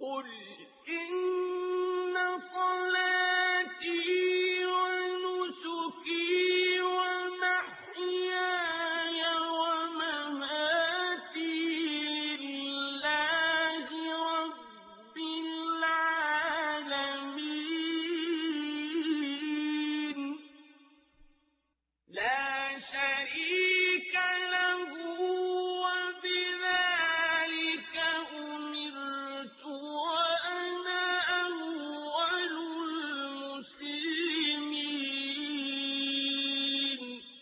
قل إن صلاتي ونسكي ومحياي ومماتي لله رب العالمين لا شريك له وبذلك أمرت وأنا أول المسلمين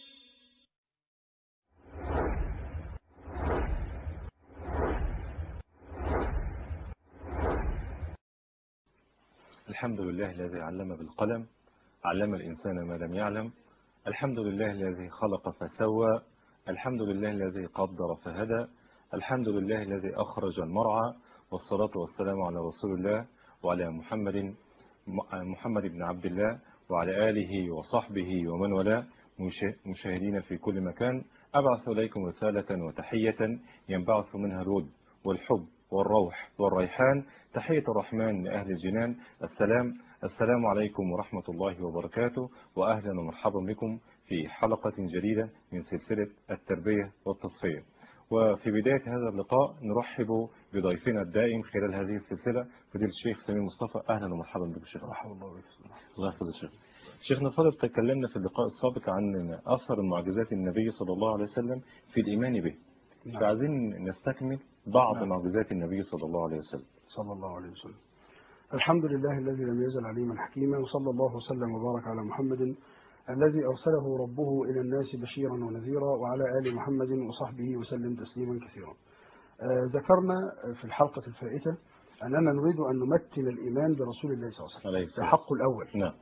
الحمد لله الذي علم بالقلم علم الإنسان ما لم يعلم الحمد لله الذي خلق فسوى الحمد لله الذي قدر فهدى الحمد لله الذي أخرج المرعى والصلاة والسلام على رسول الله وعلى محمد محمد بن عبد الله وعلى آله وصحبه ومن والاه مشا- مشاهدين في كل مكان أبعث إليكم رسالة وتحية ينبعث منها الود والحب والروح والريحان تحية الرحمن لأهل الجنان السلام السلام عليكم ورحمة الله وبركاته وأهلا ومرحبا بكم في حلقة جديدة من سلسلة التربية والتصفية وفي بداية هذا اللقاء نرحب بضيفنا الدائم خلال هذه السلسلة فضيلة الشيخ سمير مصطفى أهلا ومرحبا بك شيخ مرحبا الله بك الله يحفظ الشيخ شيخنا فضل تكلمنا في اللقاء السابق عن أثر معجزات النبي صلى الله عليه وسلم في الإيمان به نعم. فعايزين نستكمل بعض نعم. معجزات النبي صلى الله عليه وسلم صلى الله عليه وسلم الحمد لله الذي لم يزل عليما حكيما وصلى الله وسلم وبارك على محمد الذي أرسله ربه إلى الناس بشيرا ونذيرا وعلى آل محمد وصحبه وسلم تسليما كثيرا آه، ذكرنا في الحلقة الفائتة أننا نريد أن نمتن الإيمان برسول الله صلى الله عليه عليه وسلم السلام. الحق الأول نعم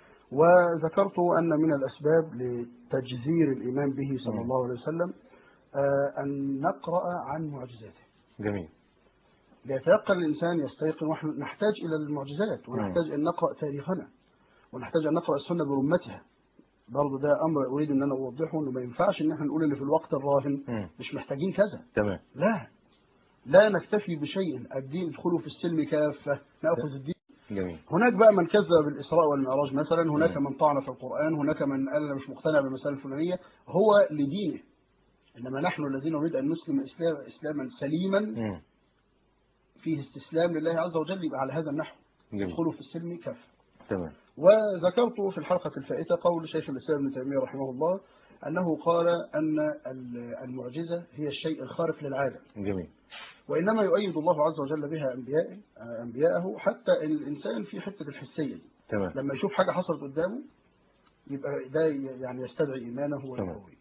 وذكرت أن من الأسباب لتجذير الإيمان به صلى مم. الله عليه وسلم آه، أن نقرأ عن معجزاته جميل ليتيقن الإنسان يستيقن ونحن نحتاج إلى المعجزات ونحتاج أن نقرأ تاريخنا ونحتاج أن نقرأ السنة برمتها برضه ده أمر أريد أن أنا أوضحه أنه ما ينفعش إن احنا نقول إن في الوقت الراهن مم. مش محتاجين كذا تمام لا لا نكتفي بشيء الدين ادخلوا في السلم كافة نأخذ الدين جميل هناك بقى من كذب بالإسراء والمعراج مثلا هناك مم. من طعن في القرآن هناك من قال أنا مش مقتنع بالمسألة الفلانية هو لدينه إنما نحن الذين نريد أن نسلم إسلام إسلاما سليما مم. فيه استسلام لله عز وجل يبقى على هذا النحو جميل يدخلوا في السلم كافة تمام وذكرت في الحلقة الفائتة قول شيخ الإسلام ابن تيمية رحمه الله أنه قال أن ال- المعجزة هي الشيء الخارق للعادة جميل وإنما يؤيد الله عز وجل بها أنبيائه أنبياءه حتى الإنسان في حتة الحسية دي تمام لما يشوف حاجة حصلت قدامه يبقى ده يعني يستدعي إيمانه ويقويه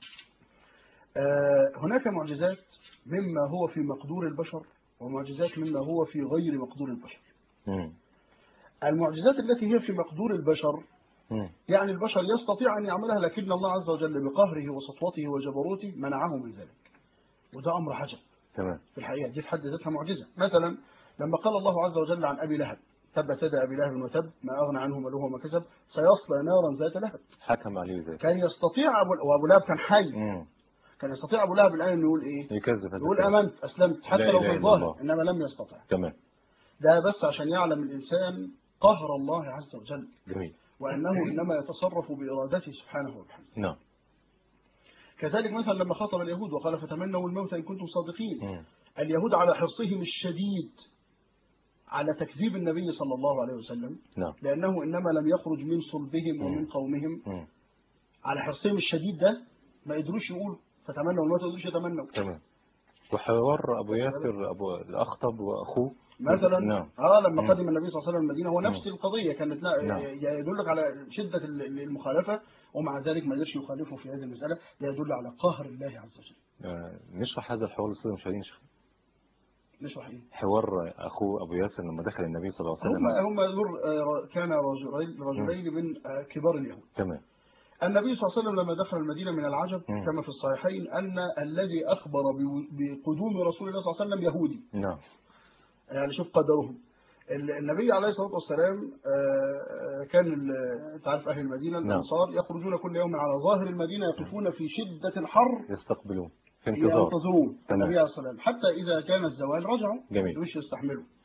آه، هناك معجزات مما هو في مقدور البشر ومعجزات مما هو في غير مقدور البشر مم. المعجزات التي هي في مقدور البشر مم. يعني البشر يستطيع أن يعملها لكن الله عز وجل بقهره وسطوته وجبروته منعه من ذلك وده أمر عجب تمام في الحقيقة دي في حد ذاتها معجزة مثلا لما قال الله عز وجل عن أبي لهب تبت يدا أبي لهب وتب ما أغنى عنه ماله وما كسب سيصلى نارا ذات لهب حكم عليه ذلك كان يستطيع أبو وأبو لهب كان حي مم. كان يستطيع أبو لهب الآن أن يقول إيه يكذب هذا يقول الكلام. آمنت أسلمت حتى لا لو إله في إلا الظاهر الله. إنما لم يستطع تمام ده بس عشان يعلم الإنسان قهر الله عز وجل جميل وأنه إنما يتصرف بإرادته سبحانه وبحمده نعم كذلك مثلا لما خاطب اليهود وقال فتمنوا الموت إن كنتم صادقين مم. اليهود على حرصهم الشديد على تكذيب النبي صلى الله عليه وسلم نعم لأنه إنما لم يخرج من صلبهم مم. ومن قومهم مم. على حرصهم الشديد ده ما يقدروش يقولوا فتمنوا الموت ما يقدروش يتمنوا تمام وحوار أبو ياسر أبو الأخطب وأخوه مثلا نعم اه لما مم. قدم النبي صلى الله عليه وسلم المدينه هو نفس مم. القضيه كانت لا نعم. يدلك على شده ال- المخالفه ومع ذلك ما قدرش يخالفه في هذه المساله ده يدل على قهر الله عز وجل آه، نشرح هذا الحوار للسادة المشاهدين شيخ. نشرح ايه حوار أخوه أبو ياسر لما دخل النبي صلى الله عليه هم وسلم هم دول آه، كان رجلين رجلين من آه، كبار اليهود تمام النبي صلى الله عليه وسلم لما دخل المدينة من العجب مم. كما في الصحيحين أن الذي أخبر بو- بقدوم رسول الله صلى الله عليه وسلم يهودي نعم يعني شوف قدرهم ال- النبي عليه الصلاة والسلام آه، آه، كان ال- تعرف أهل المدينة نعم. الأنصار يخرجون كل يوم على ظاهر المدينة يقفون في شدة الحر يستقبلون في انتظار ينتظرون تمام. النبي عليه الصلاة والسلام حتى إذا كان الزوال رجعوا جميل. مش يستحملوا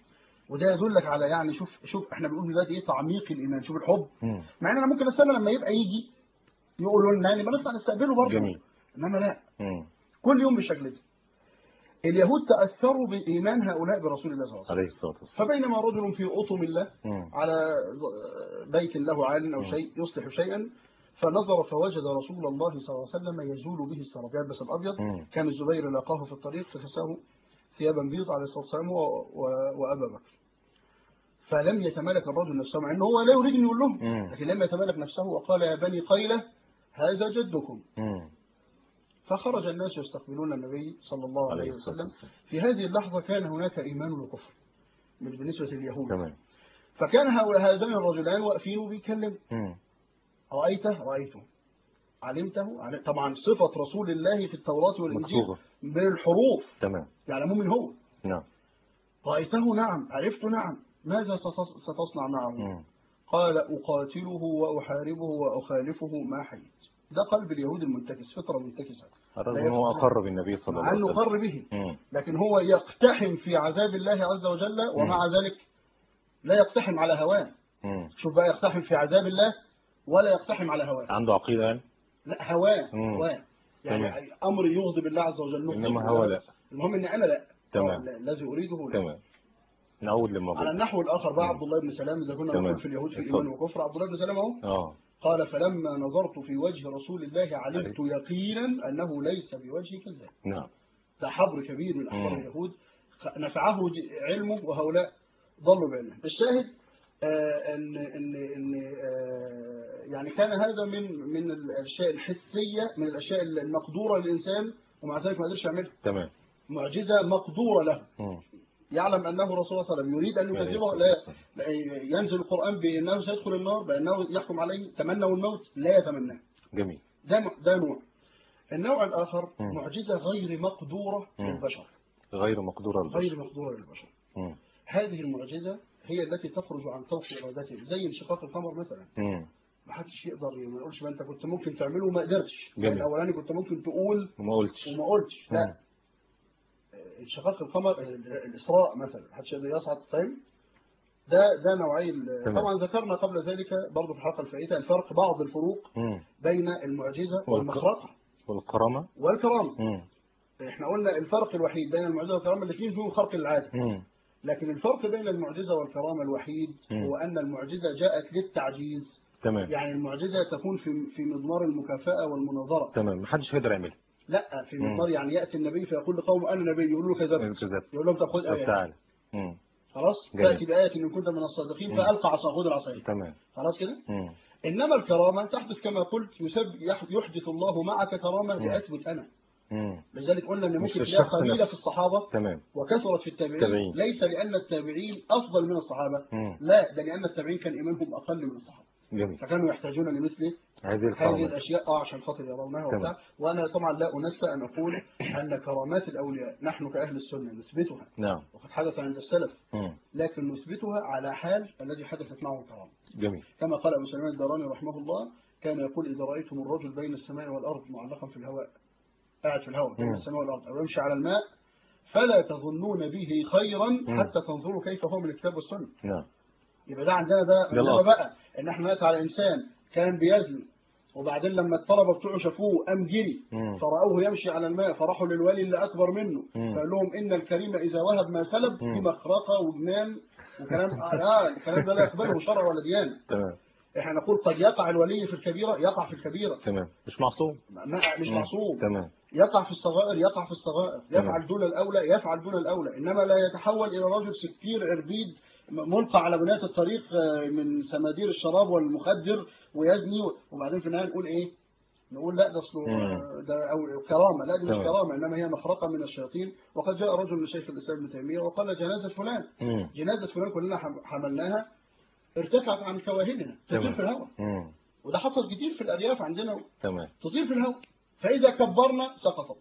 وده يدلك على يعني شوف شوف احنا بنقول دلوقتي ايه تعميق الايمان شوف الحب مم. مع ان انا ممكن استنى لما يبقى يجي يقولوا لنا يعني ما نطلع نستقبله برضه جميل. انما لا مم. كل يوم بالشكل ده اليهود تاثروا بايمان هؤلاء برسول الله صلى الله عليه وسلم عليه الصلاة والسلام فبينما رجل في اطم الله مم. على بيت له عال او مم. شيء يصلح شيئا فنظر فوجد رسول الله صلى الله عليه وسلم يزول به السراب يلبس الابيض مم. كان الزبير لاقاه في الطريق فكساه ثيابا بيض عليه الصلاه والسلام و- و- وابا بكر فلم يتمالك الرجل نفسه مع انه هو لا يريد ان يقول لهم مم. لكن لم يتمالك نفسه وقال يا بني قيله هذا جدكم مم. فخرج الناس يستقبلون النبي صلى الله عليه عليه الصلاة وسلم والسلام. في هذه اللحظة كان هناك إيمان وكفر مش بالنسبة لليهود تمام فكان هؤلاء هذان الرجلان واقفين وبيتكلموا مم. رأيته رأيته علمته علم طبعا صفة رسول الله في التوراة والإنجيل مكتوبة. بالحروف تمام يعلمون من هو نعم رأيته نعم عرفته نعم ماذا ستص- ستصنع معه مم. قال أقاتله وأحاربه وأخالفه ما حييت ده قلب اليهود المنتكس فطرة منتكسة الرجل إن هو أقر بالنبي صلى الله مع عليه أنه وسلم قر به مم. لكن هو يقتحم في عذاب الله عز وجل ومع ذلك لا يقتحم على هواه مم. شوف بقى يقتحم في عذاب الله ولا يقتحم على هواه عنده عقيدة يعني لا هواه مم. هواه تمام. يعني امر يغضب الله عز وجل نقضي إنما بالله. هو لا. المهم ان انا لا تمام. هو لا. الذي اريده لا. تمام نعود على للموضوع النحو الاخر بقى مم. عبد الله بن سلام اذا كنا تمام. نقول في اليهود في اتفضل. ايمان وكفر عبد الله بن سلام اهو اه قال فلما نظرت في وجه رسول الله علمت يقينا انه ليس بوجه كذاب نعم ده حبر كبير من احبار مم. اليهود خ- نفعه ج- علمه وهؤلاء ضلوا بعلمه الشاهد آه، ان ان ان آه، يعني كان هذا من من الاشياء الحسيه من الاشياء المقدوره للانسان ومع ذلك ما قدرش يعملها تمام معجزه مقدوره له مم. يعلم انه رسول الله صلى الله عليه وسلم يريد ان يكذبه لا لا ينزل القران بانه سيدخل النار بانه يحكم عليه تمنوا الموت لا يتمناه جميل ده م- ده نوع النوع الاخر مم. معجزه غير مقدوره مم. للبشر غير مقدور على البشر غير مقدوره للبشر مم. هذه المعجزة هي التي تخرج عن طوق إرادته زي انشقاق القمر مثلا مم. ما حدش يقدر ما يقولش ما انت كنت ممكن تعمله وما قدرتش جميل. الاولاني كنت ممكن تقول وما قلتش وما قلتش مم. لا انشقاق القمر الاسراء مثلا محدش يقدر يصعد فاهم ده ده نوعي ال- تمام. طبعا ذكرنا قبل ذلك برضه في الحلقه الفائته الفرق بعض الفروق مم. بين المعجزه والك- والمخرقه والكرامة والكرامه مم. احنا قلنا الفرق الوحيد بين المعجزه والكرامه الاثنين فيهم خرق العاده مم. لكن الفرق بين المعجزة والكرامة الوحيد مم. هو أن المعجزة جاءت للتعجيز تمام يعني المعجزة تكون في في مضمار المكافأة والمناظرة تمام محدش هيقدر يعملها لا في مم. مضمار يعني يأتي النبي فيقول لقوم أنا نبي يقولوا له كذبت كذاب يقول لهم طب خذ طب آية تعالى مم. خلاص جميل. تأتي بآية إن كنت من الصادقين مم. فألقى عصا خذ العصاية تمام خلاص كده مم. إنما الكرامة تحدث كما قلت يسب يح- يحدث الله معك كرامة مم. لأثبت أنا مم. لذلك قلنا إن مش ممكن في تلاقيها الشخص قليلة نفسه. في الصحابة تمام وكثرت في التابعين التابعين. ليس لأن التابعين أفضل من الصحابة مم. لا ده لأن التابعين كان إيمانهم أقل من الصحابة جميل فكانوا يحتاجون لمثل هذه هذه الكرامة الأشياء آه عشان خاطر يرونها تمام. وبتاع وأنا طبعا لا أنسى أن أقول أن كرامات الأولياء نحن كأهل السنة نثبتها نعم وقد حدث عند السلف مم. لكن نثبتها على حال الذي حدثت معه الكرامة جميل كما قال أبو سليمان الداراني رحمه الله كان يقول إذا رأيتم الرجل بين السماء والأرض معلقا في الهواء قاعد في الهواء بين مم. السماء والأرض أو يمشي على الماء فلا تظنون به خيرا مم. حتى تنظروا كيف هو من الكتاب والسنة نعم يبقى ده عندنا ده ده عندنا الأصل. بقى ان احنا نأتي على انسان كان بيزني وبعدين لما الطلبه بتوعه شافوه قام جري مم. فرأوه يمشي على الماء فراحوا للولي اللي اكبر منه مم. فقال لهم ان الكريم اذا وهب ما سلب مم. في مخرقه وجنان وكلام آه لا الكلام ده لا يقبله شرع ولا ديانه تمام احنا نقول قد يقع الولي في الكبيره يقع في الكبيره تمام مش معصوم ما مش مم. معصوم تمام يقع في الصغائر يقع في الصغائر تمام. يفعل دون الأولى يفعل دون الأولى إنما لا يتحول إلى رجل سكير عربيد م- ملقى على بناية الطريق آه، من سمادير الشراب والمخدر ويزني وبعدين في النهاية نقول إيه نقول لا ده اصله مم. آه، ده أو كرامة لا دي مش تمام. كرامة إنما هي مخرقة من الشياطين وقد جاء رجل لشيخ الإسلام ابن تيمية وقال جنازة فلان مم. جنازة فلان كلنا حم- حملناها ارتفعت عن كواهنها تطير تمام في الهواء مم. وده حصل كتير في الأرياف عندنا تمام تطير في الهواء فإذا كبرنا سقطت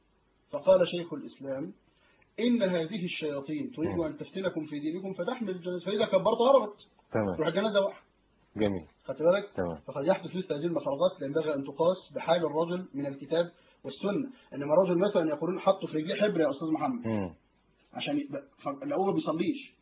فقال شيخ الإسلام إن هذه الشياطين تريد مم. أن تفتنكم في دينكم فتحمل الجنازة فإذا كبرت هربت تمام تروح الجنازة واحدة جميل خدت بالك تمام فقد يحدث مثل هذه المخرجات ينبغي أن تقاس بحال الرجل من الكتاب والسنة إنما رجل مثلا يقولون حطوا في رجليه حبر يا أستاذ محمد مم. عشان يبقى- فلقوه ما بيصليش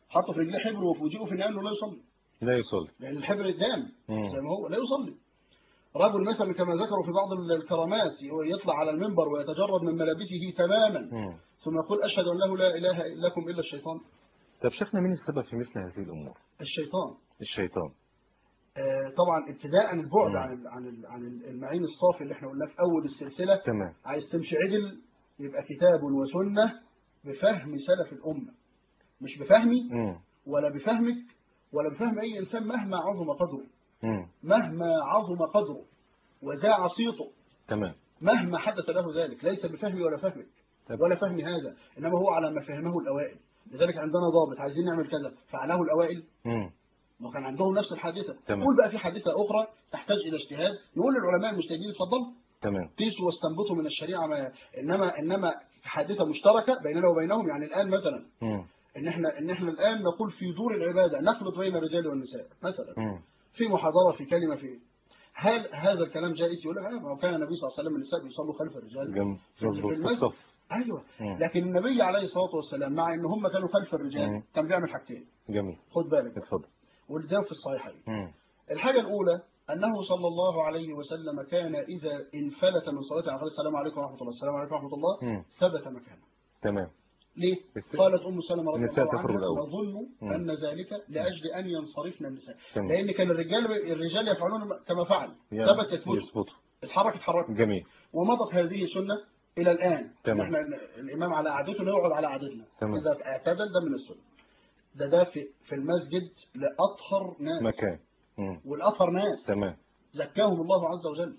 حطوا في رجليه حبر وفوجئوا في النهايه انه لا يصلي لا يصلي لان الحبر قدام مم. زي ما هو لا يصلي رجل مثلا كما ذكروا في بعض الكرامات يطلع على المنبر ويتجرد من ملابسه تماما مم. ثم يقول اشهد ان له لا اله لكم الا الشيطان طب شيخنا مين السبب في مثل هذه الأمور الشيطان الشيطان آه، طبعا ابتداء البعد مم. عن ال- عن ال- عن المعين الصافي اللي احنا قلناه في اول السلسله تمام عايز تمشي عدل يبقى كتاب وسنه بفهم سلف الامه مش بفهمي مم. ولا بفهمك ولا بفهم اي انسان مهما عظم قدره مم. مهما عظم قدره وذاع صيته تمام مهما حدث له ذلك ليس بفهمي ولا فهمك طب. ولا فهمي هذا انما هو على ما فهمه الاوائل لذلك عندنا ضابط عايزين نعمل كذا فعله الاوائل مم. ما كان عندهم نفس الحادثه تمام. قول بقى في حادثه اخرى تحتاج الى اجتهاد نقول للعلماء المجتهدين اتفضلوا تمام قيسوا واستنبطوا من الشريعه ما انما انما حادثه مشتركه بيننا وبينهم يعني الان مثلا مم. ان احنا ان احنا الان نقول في دور العباده نخلط بين الرجال والنساء مثلا مم. في محاضره في كلمه في هل هذا الكلام جائز يقول لك آه، ما هو كان النبي صلى الله عليه وسلم النساء بيصلوا خلف الرجال جم- في مظبوط في المسجد. الصف ايوه مم. لكن النبي عليه الصلاه والسلام مع ان هم كانوا خلف الرجال مم. كان بيعمل حاجتين جميل خد بالك اتفضل والجواب في الصحيحين مم. الحاجة الأولى أنه صلى الله عليه وسلم كان إذا انفلت من صلاته عليه السلام عليكم ورحمة الله السلام عليكم ورحمة الله مم. ثبت مكانه تمام ليه؟ بس- قالت أم سلمة رضي النساء الله تخرج عنها الأول. نظن مم. أن ذلك لأجل أن ينصرفن النساء تمام. لأن كان الرجال الرجال يفعلون كما فعل يا- ثبت يثبت يثبت اتحرك اتحرك جميل ومضت هذه سنة إلى الآن تمام. احنا الإمام على قعدته يقعد على قعدتنا تمام. إذا اعتدل ده من السنة ده ده في, في المسجد لأطهر ناس مكان مم. والأطهر ناس تمام زكاهم الله عز وجل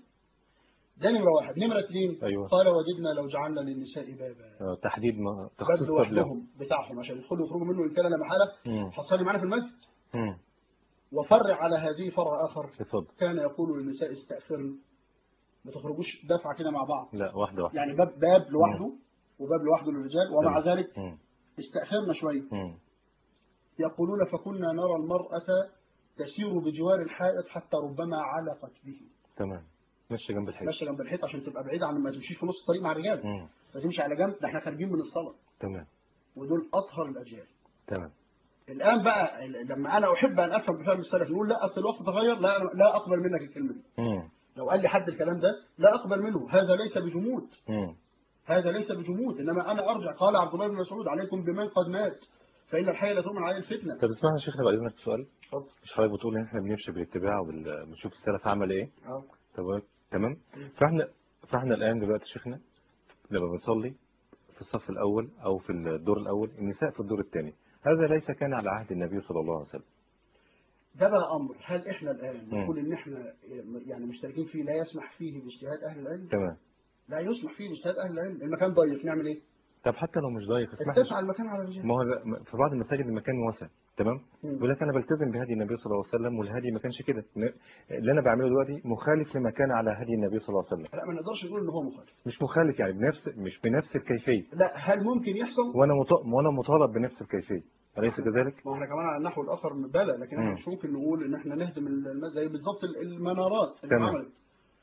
ده نمرة واحد نمرة اثنين أيوة. قال وجدنا لو جعلنا للنساء بابا آه، تحديد ما باب تخصيص لهم لوحدهم بتاعهم عشان يدخلوا ويخرجوا منه إن كان لا محالة مم. حصلي معانا في المسجد مم. وفرع على هذه فرع آخر اتفضل كان يقول للنساء استأثرن ما تخرجوش دفعة كده مع بعض لا واحدة واحدة يعني باب باب لوحده وباب لوحده للرجال ومع تمام. ذلك مم. استأثرنا شوية مم. يقولون فكنا نرى المرأة تسير بجوار الحائط حتى ربما علقت به تمام ماشي جنب الحيط ماشيه جنب الحيط عشان تبقى بعيده عن ما تمشيش في نص الطريق مع الرجال مم. فتمشي على جنب ده احنا خارجين من الصلاه تمام ودول اطهر الاجيال تمام الان بقى لما انا احب ان افهم بفهم السلف نقول لا اصل الوقت تغير لا لا اقبل منك الكلمه دي مم. لو قال لي حد الكلام ده لا اقبل منه هذا ليس بجمود مم. هذا ليس بجمود انما انا ارجع قال عبد الله بن مسعود عليكم بمن قد مات فان الحي لا تؤمن عليه الفتنه طب اسمعنا يا شيخنا بعد اذنك في سؤال اتفضل مش حضرتك بتقول ان احنا بنمشي بالاتباع وبنشوف السلف عمل ايه اه طب تمام فاحنا فاحنا الان دلوقتي شيخنا لما بنصلي في الصف الاول او في الدور الاول النساء في الدور الثاني هذا ليس كان على عهد النبي صلى الله عليه وسلم ده بقى امر هل احنا الان مم. نقول ان احنا يعني مشتركين فيه لا يسمح فيه باجتهاد اهل العلم تمام لا يسمح فيه باجتهاد اهل العلم المكان ضيق نعمل ايه طب حتى لو مش ضايق اسمح لي اتسع المكان على الرجال ما هو لا- في بعض المساجد المكان واسع تمام مم. يقول لك انا بلتزم بهدي النبي صلى الله عليه وسلم والهدي ما كانش كده ن- اللي انا بعمله دلوقتي مخالف لما كان على هدي النبي صلى الله عليه وسلم لا ما نقدرش نقول ان هو مخالف مش مخالف يعني بنفس مش بنفس الكيفيه لا هل ممكن يحصل وانا مط... وانا مطالب بنفس الكيفيه اليس كذلك ما احنا كمان على النحو الاخر بلى لكن احنا مم. مش ممكن نقول ان احنا نهدم الم- زي بالظبط ال- المنارات اللي تمام. عملت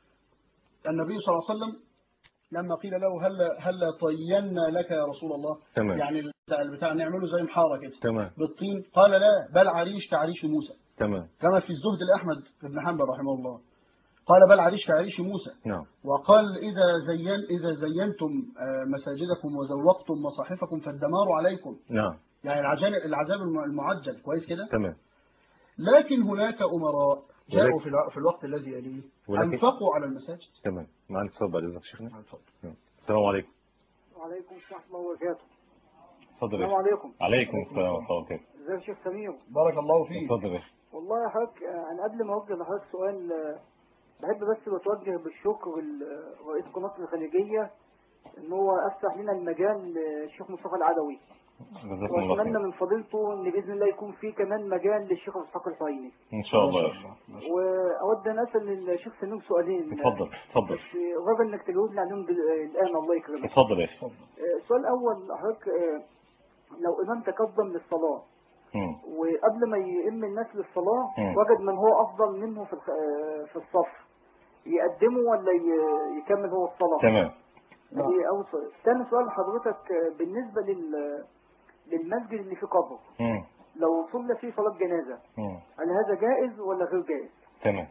النبي صلى الله عليه وسلم لما قيل له هل هل طينا لك يا رسول الله تمام. يعني البتاع, البتاع نعمله زي محاره كده تمام بالطين قال لا بل عريش كعريش موسى تمام كما في الزهد لاحمد بن حنبل رحمه الله قال بل عريش كعريش موسى نعم وقال إذا زين إذا زينتم آه، مساجدكم وزوقتم مصاحفكم فالدمار عليكم نعم يعني العذاب العذاب الم- المعجل كويس كده تمام لكن هناك أمراء جاءوا ولكن- في الع- في الوقت الذي يليه ولكن- أنفقوا على المساجد تمام معنا اتصال بعد اذنك شيخنا اتفضل. نعم. السلام عليكم وعليكم السلام ورحمة الله وبركاته اتفضل يا السلام شيخ. عليكم عليكم السلام ورحمه الله وبركاته ازيك يا شيخ سمير بارك الله فيك اتفضل يا شيخ. والله يا حضرتك آه، انا قبل ما اوجه لحضرتك سؤال آه، بحب بس بتوجه بالشكر لرئيس قناة الخليجية ان هو افتح لنا المجال للشيخ مصطفى العدوي جزاكم الله واتمنى خير من فضيلته ان باذن الله يكون في كمان مجال للشيخ اسحاق الحويني ان شاء الله يا ما شيخ. شاء الله. ما شاء واود ان اسال الشيخ سمير سؤالين اتفضل اتفضل بس غير انك تجاوبني عليهم دل- الان الله يكرمك اتفضل يا شيخ الله. آه، السؤال الاول حضرتك آه، لو امام تقدم للصلاه مم. وقبل ما يئم الناس للصلاة مم. وجد من هو أفضل منه في الخ- آه، في الصف يقدمه ولا ي- يكمل هو الصلاة تمام دي أول سؤال ثاني سؤال لحضرتك آه، بالنسبة لل للمسجد اللي فيه قبر مم. لو صلى فيه صلاة جنازة مم. هل هذا جائز ولا غير جائز؟ تمام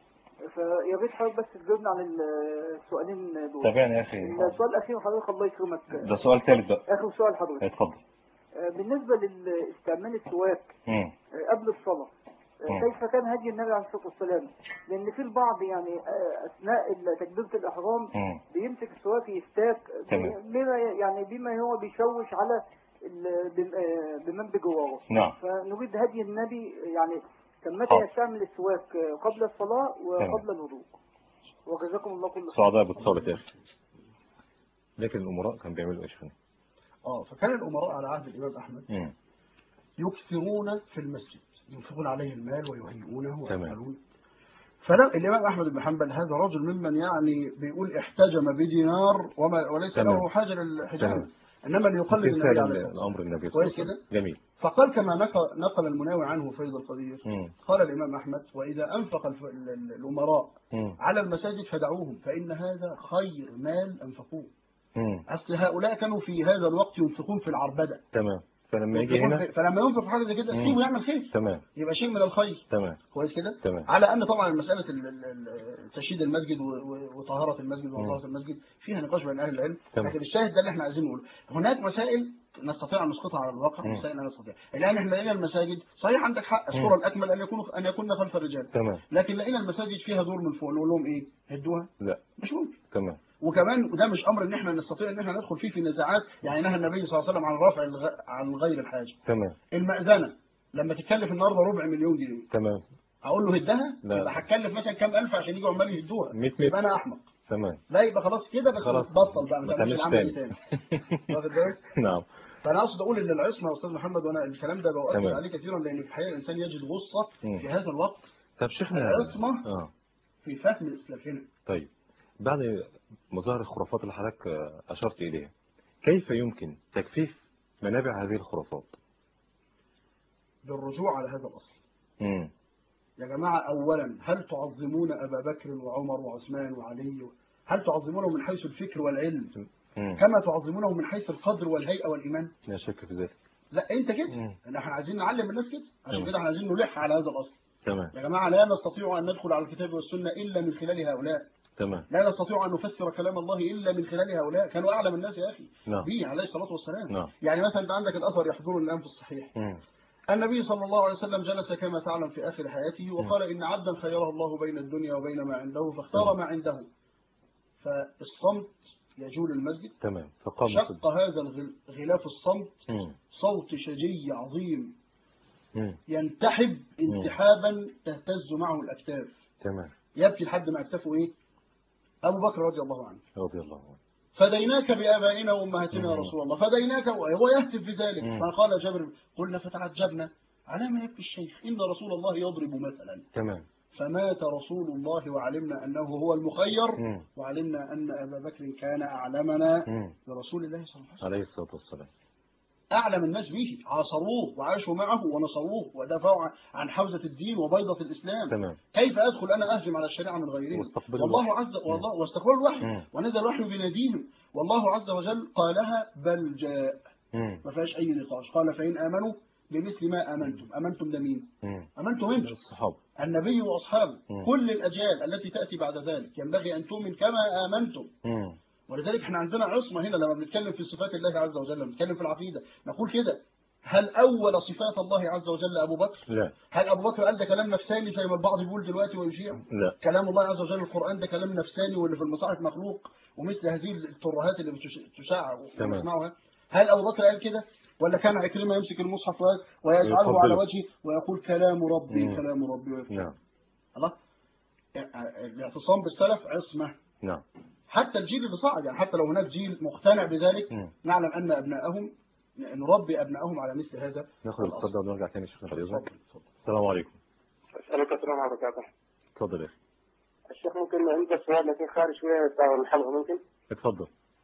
فيا ريت حضرتك بس تجاوبنا عن السؤالين دول تابعني يا أخي السؤال الأخير حضرتك الله يكرمك ده سؤال ثالث بقى آخر سؤال حضرتك اتفضل آه، بالنسبة لاستعمال السواك مم. آه، قبل الصلاة آه، مم. كيف كان هدي النبي عليه الصلاة والسلام لأن في البعض يعني آه، أثناء ال- تكبيرة الإحرام مم. بيمسك السواك يستاك تمام. بما يعني بما هو بيشوش على ال- بم- آه، بمن بجواره نعم فنريد هدي النبي يعني كان متى حاضر. يستعمل السواك آه، قبل الصلاة تمام. وقبل الوضوء وجزاكم الله كل خير سعداء باتصالك يا أخي لكن الأمراء كانوا بيعملوا إيش فين اه فكان الامراء على عهد الامام احمد مم. يكثرون في المسجد ينفقون عليه المال ويهيئونه تمام. ويفعلون فلا الامام احمد بن حنبل هذا رجل ممن يعني بيقول احتجم بدينار وما وليس تمام. له حاجه للحجام تمام. انما ليقلد تمثيل النبي فعلا عليه الصلاه والسلام الأمر النبي صلى كويس الله عليه وسلم. كده؟ جميل فقال كما نقل, نقل المناوي عنه فيض القدير مم. قال الامام احمد واذا انفق الف- ال- ال- الامراء مم. على المساجد فدعوهم فان هذا خير مال انفقوه مم. اصل هؤلاء كانوا في هذا الوقت ينفقون في العربده تمام فلما يجي ينفقون هنا في- فلما ينفق في حاجه زي كده مم. سيبه يعمل خير تمام يبقى شيء من الخير تمام كويس كده تمام على ان طبعا مساله ال- ال- ال- تشييد المسجد و- و- وطهاره المسجد ونظافه المسجد فيها نقاش بين اهل العلم تمام. لكن الشاهد ده اللي احنا عايزين نقوله هناك مسائل نستطيع ان نسقطها على الواقع مم. ومسائل لا نستطيع الان احنا لقينا المساجد صحيح عندك حق الصوره الاكمل ان يكون ان يكون خلف الرجال تمام لكن لقينا المساجد فيها دور من فوق نقول لهم ايه هدوها لا مش ممكن تمام وكمان وده مش امر ان احنا نستطيع ان احنا ندخل فيه في نزاعات يعني نهى النبي صلى الله عليه وسلم عن رفع الغ... عن غير الحاجه تمام المأذنه لما تتكلف النهارده ربع مليون جنيه تمام اقول له هدها لا. يبقى هتكلف مثلا كام الف عشان يجوا عمال يهدوها 100 يبقى متر انا احمق تمام لا يبقى خلاص كده بس خلاص. بطل بقى ما ما تعملش تعملش العمل تاني. تاني واخد بالك نعم فانا اقصد اقول ان العصمه يا استاذ محمد وانا الكلام ده بؤكد تمام. عليه كثيرا لان في الحقيقه الانسان يجد غصه مم. في هذا الوقت طب شيخنا العصمة. اه في فهم الاسلام هنا طيب بعد مظاهر الخرافات اللي حضرتك آه، أشرت إليها كيف يمكن تكفيف منابع هذه الخرافات؟ بالرجوع على هذا الاصل مم. يا جماعة أولا هل تعظمون أبا بكر وعمر وعثمان وعلي هل تعظمونهم من حيث الفكر والعلم مم. كما تعظمونهم من حيث القدر والهيئة والإيمان لا شك في ذلك لا أنت كده مم. إن احنا عايزين نعلم الناس كده عشان تمام. كده احنا عايزين نلح على هذا الأصل تمام يا جماعة لا نستطيع أن ندخل على الكتاب والسنة إلا من خلال هؤلاء تمام لا نستطيع أن نفسر كلام الله إلا من خلال هؤلاء كانوا أعلم الناس يا أخي نعم به عليه الصلاة والسلام نعم. يعني مثلا أنت عندك الأثر يحضرني الآن في الصحيح مم. النبي صلى الله عليه وسلم جلس كما تعلم في آخر حياته وقال إن عبدا خيره الله بين الدنيا وبين ما عنده فاختار ما عنده فالصمت يجول المسجد تمام فقام شق هذا الغل- غلاف الصمت مم. صوت شجي عظيم مم. ينتحب انتحابا تهتز معه الأكتاف تمام يبكي لحد ما أكتافه إيه أبو بكر رضي الله عنه رضي الله عنه فديناك بآبائنا وأمهاتنا يا مم. رسول الله فديناك وهو يهتف بذلك مم. فقال جابر قلنا فتعجبنا على ما يبكي الشيخ إن رسول الله يضرب مثلا تمام فمات رسول الله وعلمنا أنه هو المخير مم. وعلمنا أن أبا بكر كان أعلمنا مم. برسول الله صلى الله عليه وسلم عليه الصلاة والسلام أعلم الناس به عاصروه وعاشوا معه ونصروه ودافعوا عن حوزة الدين وبيضة الإسلام تمام كيف أدخل أنا أهجم على الشريعة من غيره واستقبل والله الوحي. عز والله واستقبل الوحي مم. ونزل الوحي بناديهم والله عز وجل قالها بل جاء مم. ما فيهاش أي نقاش قال فإن آمنوا بمثل ما آمنتم آمنتم ده مين مم. آمنتم أنتم الصحابة النبي وأصحابه مم. كل الأجيال التي تأتي بعد ذلك ينبغي أن تؤمن كما آمنتم مم. ولذلك احنا عندنا عصمة هنا لما بنتكلم في صفات الله عز وجل لما بنتكلم في العقيدة نقول كده هل أول صفات الله عز وجل أبو بكر لا هل أبو بكر قال ده كلام نفساني زي ما البعض بيقول دلوقتي ويشيع لا كلام الله عز وجل القرآن ده كلام نفساني واللي في المصاحف مخلوق ومثل هذه الترهات اللي بتش- تشاع تمام. ونسمعها هل أبو بكر قال كده ولا كان عكرمة يمسك المصحف وي- ويجعله ويقبله. على وجهه ويقول كلام ربي مم. كلام ربي ويفعل. نعم الله الاعتصام بالسلف عصمة نعم حتى الجيل اللي صعد يعني حتى لو هناك جيل مقتنع بذلك مم. نعلم أن أبنائهم نربي أبنائهم على مثل هذا ناخد الاتصال ده ونرجع تاني شيخنا بعد إذنك اتفضل، اتفضل. السلام عليكم أسألك السلام عليكم وبركاته اتفضل يا أخي الشيخ ممكن عندي سؤال لكن خارج شوية بتاع الحلقة ممكن اتفضل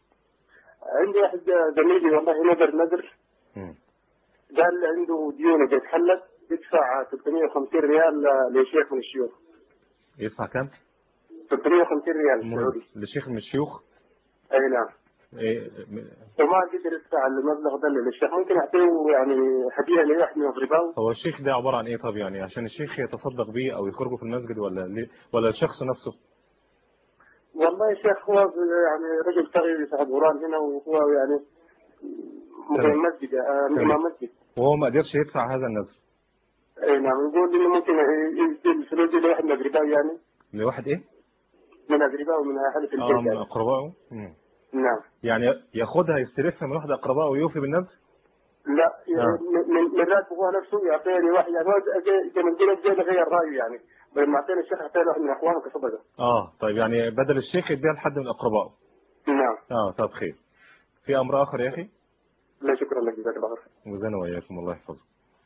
عندي واحد زميلي والله نذر نذر مم. قال عنده ديون بيتحلت يدفع 350 ريال لشيخ من الشيوخ يدفع كام؟ 350 ريال مهم. سعودي لشيخ من الشيوخ أي نعم إيه م- وما قدر يدفع المبلغ ده للشيخ ممكن اعطيه يعني هديه لواحد من اقربائه هو الشيخ ده عبارة عن ايه طب يعني عشان الشيخ يتصدق بيه او يخرجه في المسجد ولا ليه ولا الشخص نفسه والله يا شيخ هو يعني رجل صغير صاحب غران هنا وهو يعني تمام. مقيم مسجد آه، تمام. امام مسجد وهو ما قدرش يدفع هذا النذر اي نعم يقول انه ممكن يدي الفلوس دي لواحد من اقربائه يعني لواحد ايه من اقربائه من اهل في اه البيت من يعني. اقربائه مم. نعم يعني ياخدها يستلفها من واحد اقربائه ويوفي بالنذر لا يعني آه. من من- من راتبه هو نفسه يعطيني واحد يعني هو زي- زي ما نقول زي ما غير رايه يعني بدل ما اعطيني الشيخ اعطيني واحد من اخوانه كصدقه اه طيب يعني بدل الشيخ يديها لحد من اقربائه نعم اه طب خير في امر اخر يا اخي لا شكرا لك جزاك الله خير وزانا واياكم الله يحفظك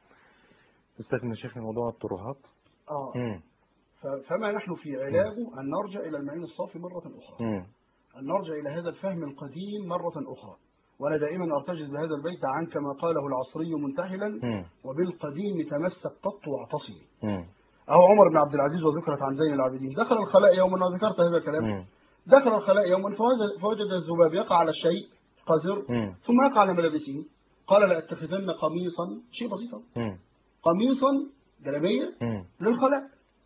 استكمل شيخ موضوع الترهات آه. مم. ف- فما نحن في علاجه أن نرجع إلى المعين الصافي مرة أخرى مم. أن نرجع إلى هذا الفهم القديم مرة أخرى وأنا دائما أرتجز بهذا البيت عن كما قاله العصري منتحلا مم. وبالقديم تمسك قط واعتصم مم. أو عمر بن عبد العزيز وذكرت عن زين العابدين دخل الخلاء يوما وذكرت هذا الكلام مم. دخل الخلاء يوما فوجد, فوجد الذباب يقع على الشيء قذر مم. ثم يقع على ملابسه قال لأتخذن قميصا شيء بسيط مم. قميصا جلبية مم. للخلاء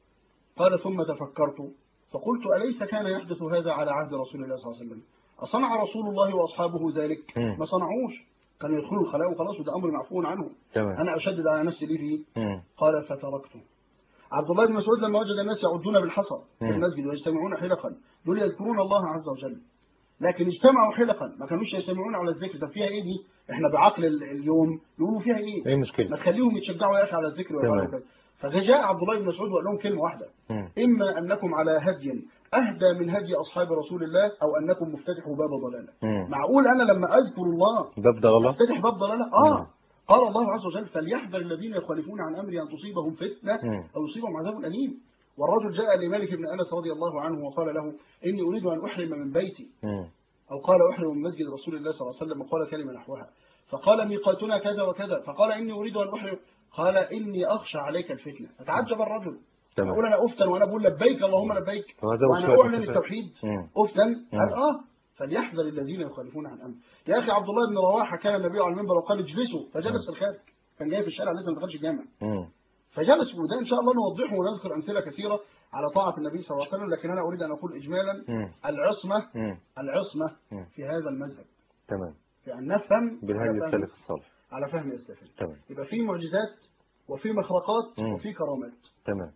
قال ثم تفكرت فقلت أليس كان يحدث هذا على عهد رسول الله صلى الله عليه وسلم أصنع رسول الله وأصحابه ذلك مم. ما صنعوش كانوا يدخلوا الخلاء وخلاص وده أمر معفو عنه تمام أنا أشدد على نفسي ليه فيه مم. قال فتركته عبد الله بن مسعود لما وجد الناس يعدون بالحصى في مم. المسجد ويجتمعون حلقا دول يذكرون الله عز وجل لكن اجتمعوا حلقا ما كانوش يجتمعون على الذكر طب فيها ايه دي احنا بعقل ال- اليوم يقولوا فيها ايه ايه ما المشكلة تخليهم يتشجعوا يا اخي على الذكر ويفعلوا تمام. كذا فجاء عبد الله بن مسعود وقال لهم كلمه واحده مم. اما انكم على هدي اهدى من هدي اصحاب رسول الله او انكم مفتتحوا باب ضلاله مم. معقول انا لما اذكر الله باب ضلالة افتتح باب ضلاله مم. اه قال الله عز وجل فليحذر الذين يخالفون عن امري ان تصيبهم فتنه مم. او يصيبهم عذاب اليم والرجل جاء لمالك بن انس رضي الله عنه وقال له اني اريد ان احرم من بيتي مم. أو قال أحرم من مسجد رسول الله صلى الله عليه وسلم وقال كلمة نحوها فقال ميقاتنا كذا وكذا فقال إني أريد أن أحرم قال إني أخشى عليك الفتنة فتعجب الرجل تمام. أقول أنا أفتن وأنا بقول لبيك اللهم لبيك وهذا هو وأنا السؤال أعلن في التوحيد مم. أفتن مم. قال آه فليحذر الذين يخالفون عن أمره يا أخي عبد الله بن رواحة كان النبي على المنبر وقال اجلسوا فجلس الخارج كان جاي في الشارع لسه ما دخلش الجامع مم. فجلس وده إن شاء الله نوضحه ونذكر أمثلة كثيرة على طاعة النبي صلى الله عليه وسلم لكن أنا أريد أن أقول إجمالا مم. العصمة مم. العصمة مم. في هذا المذهب تمام في أن نفهم بالهدي على فهم- السلف الصالح على فهم السلف تمام يبقى في معجزات وفي مخرقات مم. وفي كرامات تمام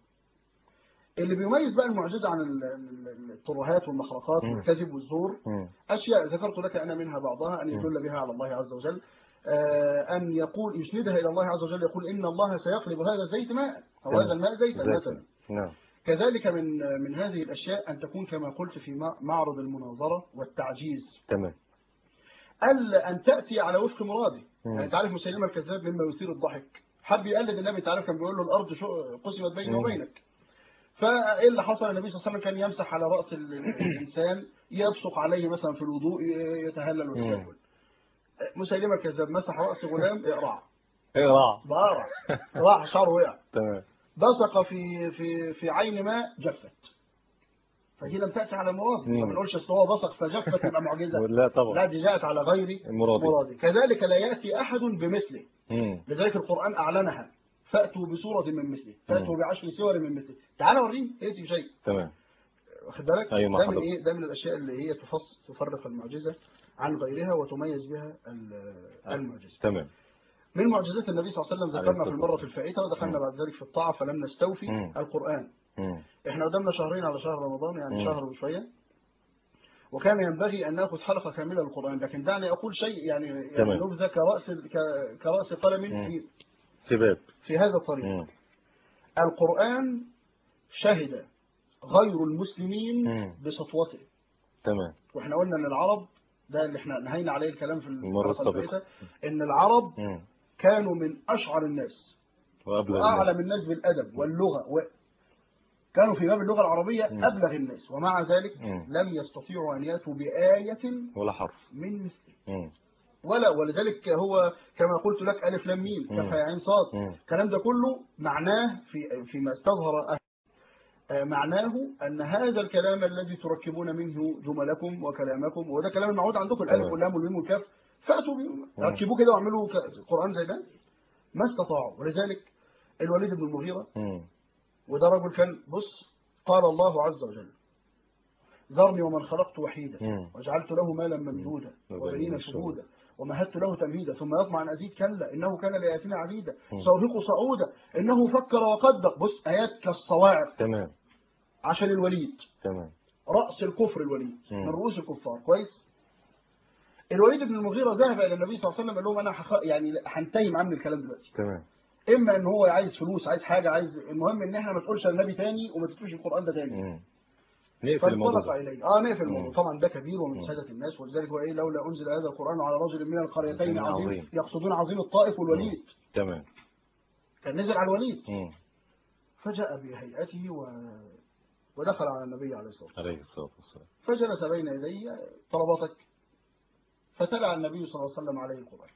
اللي بيميز بقى المعجزة عن ال- ال- الترهات والمخرقات مم. والكذب والزور مم. أشياء ذكرت لك أنا منها بعضها أن يدل بها على الله عز وجل آه، أن يقول يسندها إلى الله عز وجل يقول إن الله سيقلب هذا الزيت ماء أو تمام. هذا الماء زيتا زيتاً. مثلا نعم كذلك من من هذه الأشياء أن تكون كما قلت في مع- معرض المناظرة والتعجيز تمام ألا أن تأتي على وفق مراده مم. يعني تعرف مسيلمة الكذاب مما يثير الضحك حب يقلد النبي تعرف كان بيقول له الأرض شو قسمت بيني مم. وبينك فايه اللي حصل النبي صلى الله عليه وسلم كان يمسح على رأس ال- الإنسان يبصق عليه مثلا في الوضوء ي- يتهلل ويتكلم مسيلمة الكذاب مسح رأس غلام اقرع اقرع بقرع راح شعره وقع تمام بصق في في في عين ماء جفت فدي لم تأتي على مراد مم. ما بنقولش اصل هو بصق فجفت تبقى معجزة لا لا طبعا دي جاءت على غير المراد مراد كذلك لا يأتي أحد بمثله مم. لذلك القرآن أعلنها فأتوا بصورة من مثله فأتوا بعشر سور من مثله تعالى وريني ائتي بشيء تمام واخد بالك أيوة مع ده من حضرتك. ايه ده من الاشياء اللي هي تفص تفرق المعجزه عن غيرها وتميز بها ال- المعجزه تمام من معجزات النبي صلى الله عليه وسلم عليه ذكرنا في الصلاة المره الفائته ودخلنا مم. بعد ذلك في الطاعه فلم نستوفي مم. القران مم. احنا قدامنا شهرين على شهر رمضان يعني مم. شهر وشويه وكان ينبغي ان ناخذ حلقه كامله للقران لكن دعني اقول شيء يعني, يعني تمام. نبذه كراس ك- كراس قلم مم. في سباب في هذا الطريق مم. القران شهد غير المسلمين مم. بسطوته تمام واحنا قلنا ان العرب ده اللي احنا نهينا عليه الكلام في المرة الحلقه السابقة. الفائته ان العرب مم. كانوا من اشعر الناس وأبلغ الناس. واعلم الناس بالادب واللغه و... كانوا في باب اللغه العربيه مم. ابلغ الناس ومع ذلك مم. لم يستطيعوا ان ياتوا بايه ولا حرف من مثله مم. ولا ولذلك هو كما قلت لك الف لام ميم مم. كفى عين صاد مم. الكلام ده كله معناه في فيما استظهر أهل آه، معناه أن هذا الكلام الذي تركبون منه جملكم وكلامكم وده كلام المعهود عندكم الألف تمام. واللام والميم والكاف فأتوا بيه ركبوه كده واعملوا ك- قرآن زي ده ما استطاعوا ولذلك الوليد بن المغيرة مم. وده رجل كان بص قال الله عز وجل ذرني ومن خلقت وحيدا مم. وجعلت له مالا ممدودا وبنين وبنين شهودا. شهودا ومهدت له تمهيدا ثم يطمع ان ازيد كلا انه كان لآياتنا عبيدا مم. سأرهقه صعودا انه فكر وقدر بص ايات كالصواعق تمام عشان الوليد تمام رأس الكفر الوليد مم. من رؤوس الكفار كويس الوليد بن المغيرة ذهب إلى النبي صلى الله عليه وسلم قال لهم أنا هخ... يعني هنتهي معاه من الكلام دلوقتي تمام إما إن هو عايز فلوس عايز حاجة عايز المهم إن إحنا ما تقولش النبي تاني وما تكتبش القرآن ده تاني مم. نقفل الموضوع فانطلق ده إليه اه نقفل الموضوع مم. طبعا ده كبير ومن مم. سادة الناس ولذلك هو إيه لولا أنزل هذا القرآن على رجل من القريتين عظيم. عظيم يقصدون عظيم الطائف والوليد تمام كان نزل على الوليد مم. فجاء بهيئته و... ودخل على النبي عليه الصلاة والسلام عليه الصلاة والسلام فجلس بين يدي طلباتك فتلع النبي صلى الله عليه وسلم عليه القرآن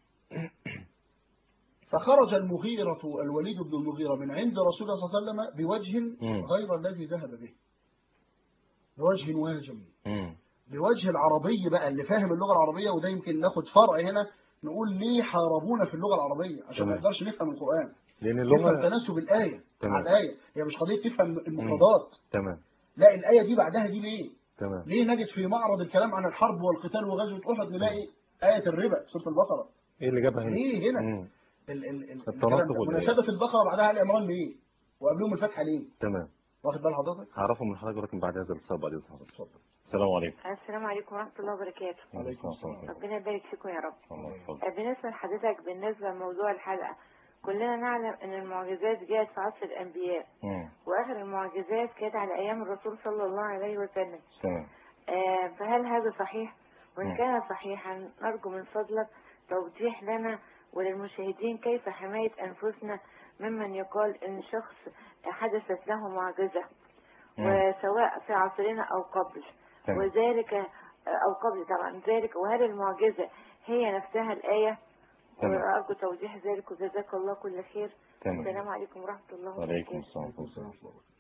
فخرج المغيرة الوليد بن المغيرة من عند رسول الله صلى الله عليه وسلم بوجه مم. غير الذي ذهب به بوجه واجم مم. بوجه العربي بقى اللي فاهم اللغة العربية وده يمكن ناخد فرع هنا نقول ليه حاربونا في اللغة العربية عشان ما تمام. نقدرش نفهم القرآن لأن نفهم اللغة تناسب الآية تمام. مع الآية هي مش قضية تفهم المفردات تمام لا الآية دي بعدها دي ليه تمام ليه نجد في معرض الكلام عن الحرب والقتال وغزوة أحد نلاقي آية الربا سورة البقرة ايه اللي جابها هنا ليه هنا مم. ال ال ال التناقض الكلام ده. والآية. مناسبة البقرة بعدها آل عمران ليه وقبلهم الفتحة ليه تمام واخد بال حضرتك هعرفه من حضرتك ولكن بعد هذا الاتصال بعد إذن حضرتك اتفضل السلام عليكم السلام عليكم ورحمة الله وبركاته عليكم السلام. ربنا يبارك فيكم يا رب الله يحفظك بالنسبة لحضرتك بالنسبة لموضوع الحلقة كلنا نعلم ان المعجزات جاءت في عصر الانبياء مم. واخر المعجزات كانت على ايام الرسول صلى الله عليه وسلم تمام آه فهل هذا صحيح مم. وان كان صحيحا نرجو من فضلك توضيح لنا وللمشاهدين كيف حماية انفسنا ممن يقال ان شخص حدثت له معجزة مم. وسواء في عصرنا او قبل تمام. وذلك او قبل طبعا ذلك وهل المعجزة هي نفسها الآية تمام. وأرجو توضيح ذلك وجزاك الله كل خير تمام. السلام عليكم ورحمة الله وعليكم وبركاته السلام عليكم ورحمة السلام الله ورحمة الله.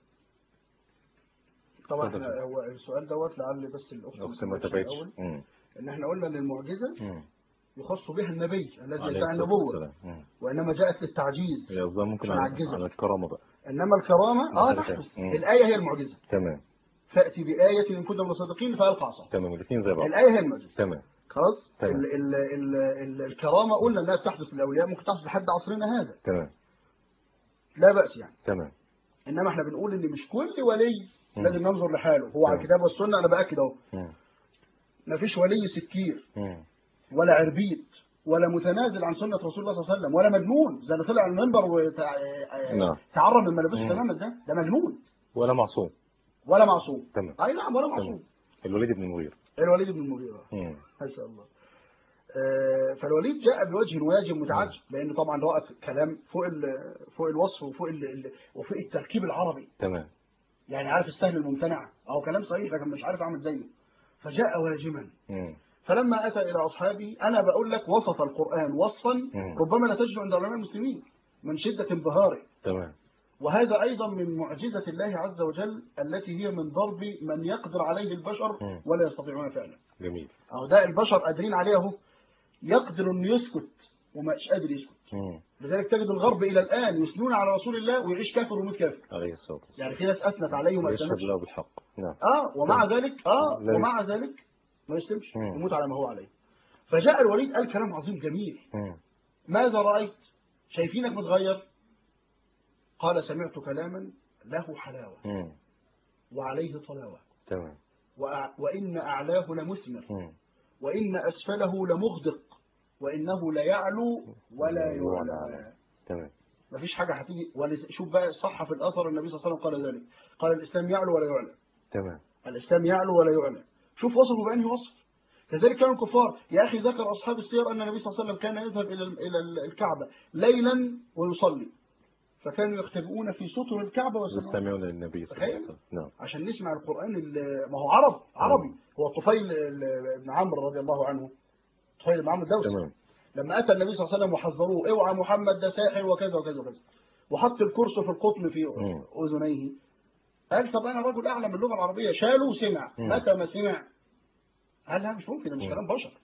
طبعا اتفضل. احنا هو السؤال دوت لعل بس الاخت الأخت ما سمعتش تابعتش الأول، مم. ان احنا قلنا ان المعجزه مم. يخص بها النبي الذي عليه يدعي الصلاة النبوه والسلام. مم. وانما جاءت للتعجيز هي قصدها ممكن عشان على, أعجزك. على الكرامة بقى انما الكرامه اه مثلا. تحدث مم. الايه هي المعجزه تمام فاتي بايه ان كنتم مصدقين فالقى عصا تمام الاثنين زي بعض الايه هي المعجزه تمام خلاص تمام. ال ال ال ال الكرامه قلنا انها تحدث للاولياء ممكن تحدث لحد عصرنا هذا تمام لا باس يعني تمام انما احنا بنقول ان مش كل ولي مم. لازم ننظر لحاله هو على تمام. الكتاب والسنه انا باكد اهو مم. مفيش ولي سكير مم. ولا عربيد ولا متنازل عن سنة رسول الله صلى الله عليه وسلم ولا مجنون زي اللي طلع على المنبر نعم. وتعرض من ملابسه مم. تماما ده ده مجنون ولا معصوم ولا معصوم تمام اي نعم ولا تمام معصوم الوليد بن المغيرة الوليد بن المغيرة مم. ما شاء الله آه، فالوليد جاء بوجه واجب متعجب لانه طبعا رأى كلام فوق ال- فوق الوصف وفوق ال- ال- وفوق التركيب العربي تمام يعني عارف السهل الممتنع او كلام صحيح لكن مش عارف اعمل زيه فجاء واجما مم. فلما أتى إلى أصحابه أنا بقول لك وصف القرآن وصفا مم. ربما لا تجد عند علماء المسلمين من شدة انبهاره تمام وهذا أيضا من معجزة الله عز وجل التي هي من ضرب من يقدر عليه البشر مم. ولا يستطيعون فعله جميل أو ده البشر قادرين عليه اهو يقدر أن يسكت ومش قادر يسكت مم. لذلك تجد الغرب إلى الآن يثنون على رسول الله ويعيش كافر ويموت كافر عليه الصلاة والسلام يعني في ناس أثنت عليه وما يشهد أثنتش له بالحق نعم اه ومع ذلك اه لا ومع ذلك ما يسلمش مم. يموت على ما هو عليه فجاء الوليد قال كلام عظيم جميل مم. ماذا رأيت شايفينك متغير قال سمعت كلاما له حلاوة مم. وعليه طلاوة تمام وأع- وإن أعلاه لمثمر مم. وإن أسفله لمغدق وإنه لا يعلو ولا يعلى يعلى عليه. تمام مفيش حاجة هتيجي ولس- شوف بقى صح في الأثر النبي صلى الله عليه وسلم قال ذلك قال الإسلام يعلو ولا يعلى تمام الإسلام يعلو ولا يعلى شوف وصفه بأنهي وصف كذلك كانوا الكفار يا أخي ذكر أصحاب السير أن النبي صلى الله عليه وسلم كان يذهب إلى إلى الكعبة ليلا ويصلي فكانوا يختبئون في سطر الكعبة ويسمعون يستمعون للنبي صلى الله عليه وسلم نعم عشان نسمع القرآن ال- ما هو عرب عربي هو طفيل ال- بن عمرو رضي الله عنه طفيل بن عمرو الدوسي تمام لما أتى النبي صلى الله عليه وسلم وحذروه اوعى محمد ده ساحر وكذا وكذا وكذا وحط الكرسي في القطن في مم. أذنيه قال طب انا رجل اعلم اللغه العربيه شاله وسمع مم. متى ما سمع قال لا مش ممكن ده مش مم. كلام بشر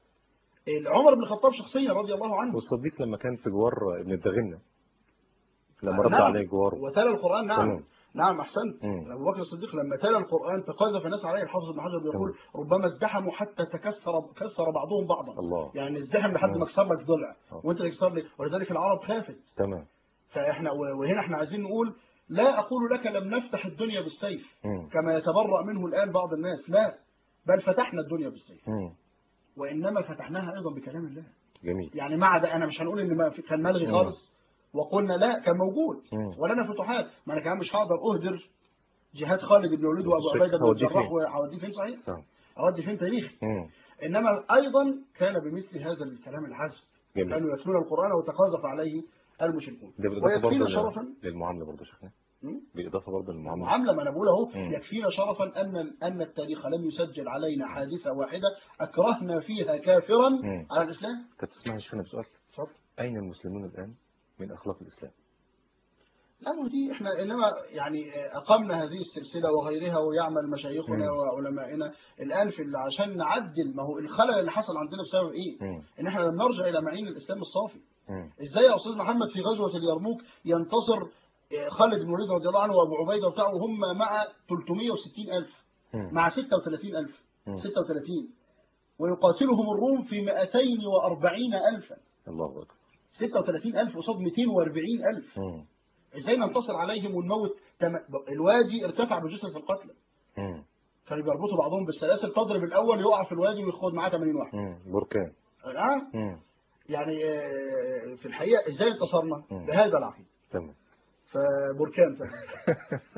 عمر بن الخطاب شخصيا رضي الله عنه والصديق لما كان في جوار ابن الدغنة لما رد نعم. عليه جواره وتلا القران نعم تمام. نعم احسنت مم. ابو بكر الصديق لما تلا القران فقذف الناس عليه الحافظ ابن حجر بيقول ربما ازدحموا حتى تكسر كسر بعضهم بعضا الله يعني ازدحم لحد ما كسر لك ضلع آه. وانت اللي كسر لي ولذلك العرب خافت تمام فاحنا وهنا احنا عايزين نقول لا اقول لك لم نفتح الدنيا بالسيف مم. كما يتبرأ منه الان بعض الناس لا بل فتحنا الدنيا بالسيف مم. وانما فتحناها ايضا بكلام الله جميل يعني مع ده انا مش هنقول ان ما في- كان ملغي مم. خالص وقلنا لا كان موجود مم. ولنا فتوحات ما انا كمان مش هقدر اهدر جهاد خالد بن الوليد وابو الشيخ عبيده بن هوديه الجراح فين؟ وهوديه فين صحيح؟ تمام. هودي فين تاريخي مم. انما ايضا كان بمثل هذا الكلام العذب جميل كانوا يتلون القران وتقاذف عليه المشركون ده بالإضافة ويكفينا برضه شرفا لل- للمعاملة برضه يا شيخنا مم؟ بالإضافة برضه للمعاملة معامله ما انا بقول اهو مم. يكفينا شرفا ان ان التاريخ لم يسجل علينا حادثه واحده اكرهنا فيها كافرا مم. على الاسلام طب تسمح لي شيخنا بسؤال اتفضل أين المسلمون الآن من أخلاق الإسلام لا ما دي احنا انما يعني اقمنا هذه السلسله وغيرها ويعمل مشايخنا مم. وعلمائنا الان في ال- عشان نعدل ما هو الخلل اللي حصل عندنا بسبب ايه؟ مم. ان احنا لم نرجع الى معين الاسلام الصافي. مم. ازاي يا استاذ محمد في غزوه اليرموك ينتصر آه، خالد بن الوليد رضي الله عنه وابو عبيده وبتاعه وهم مع 360 الف مم. مع 36 الف مم. 36 ويقاتلهم الروم في 240 الفا الله أكبر 36 الف قصاد 240 الف مم. ازاي ننتصر عليهم ونموت تم... الوادي ارتفع بجثث القتلى مم. كانوا بيربطوا بعضهم بالسلاسل تضرب الاول يقع في الوادي وياخد معاه 80 واحد مم. بركان الان مم. يعني آه، في الحقيقه ازاي انتصرنا مم. بهذا العقيد تمام فبركان فعلا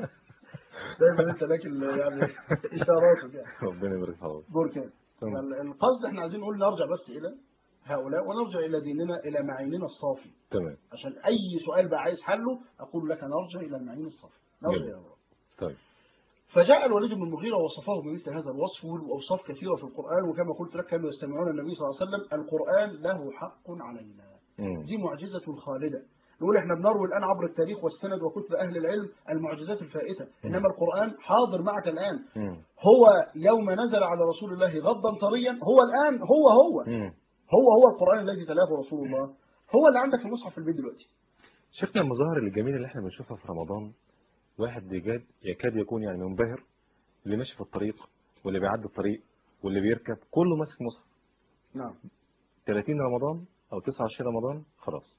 دايما انت لك ال- يعني اشاراتك يعني ربنا يبارك في حضرتك بركان تمام. القصد احنا عايزين نقول نرجع بس الى هؤلاء ونرجع الى ديننا الى معيننا الصافي تمام عشان اي سؤال بقى عايز حله اقول لك نرجع الى المعين الصافي نرجع جميل. الى الله طيب فجاء الوليد بن المغيرة ووصفه بمثل هذا الوصف والأوصاف كثيرة في القرآن وكما قلت لك كانوا يستمعون النبي صلى الله عليه وسلم القرآن له حق علينا مم. دي معجزة خالدة نقول احنا بنروي الآن عبر التاريخ والسند وكتب أهل العلم المعجزات الفائتة إنما القرآن حاضر معك الآن مم. هو يوم نزل على رسول الله غضا طريا هو الآن هو هو مم. هو هو القرآن الذي تلاه رسول الله هو اللي عندك في المصحف في البيت دلوقتي شفنا المظاهر الجميلة اللي احنا بنشوفها في رمضان واحد يكاد يكاد يكون يعني منبهر اللي ماشي في الطريق واللي بيعدي الطريق واللي بيركب كله ماسك مصحف نعم 30 رمضان او 29 رمضان خلاص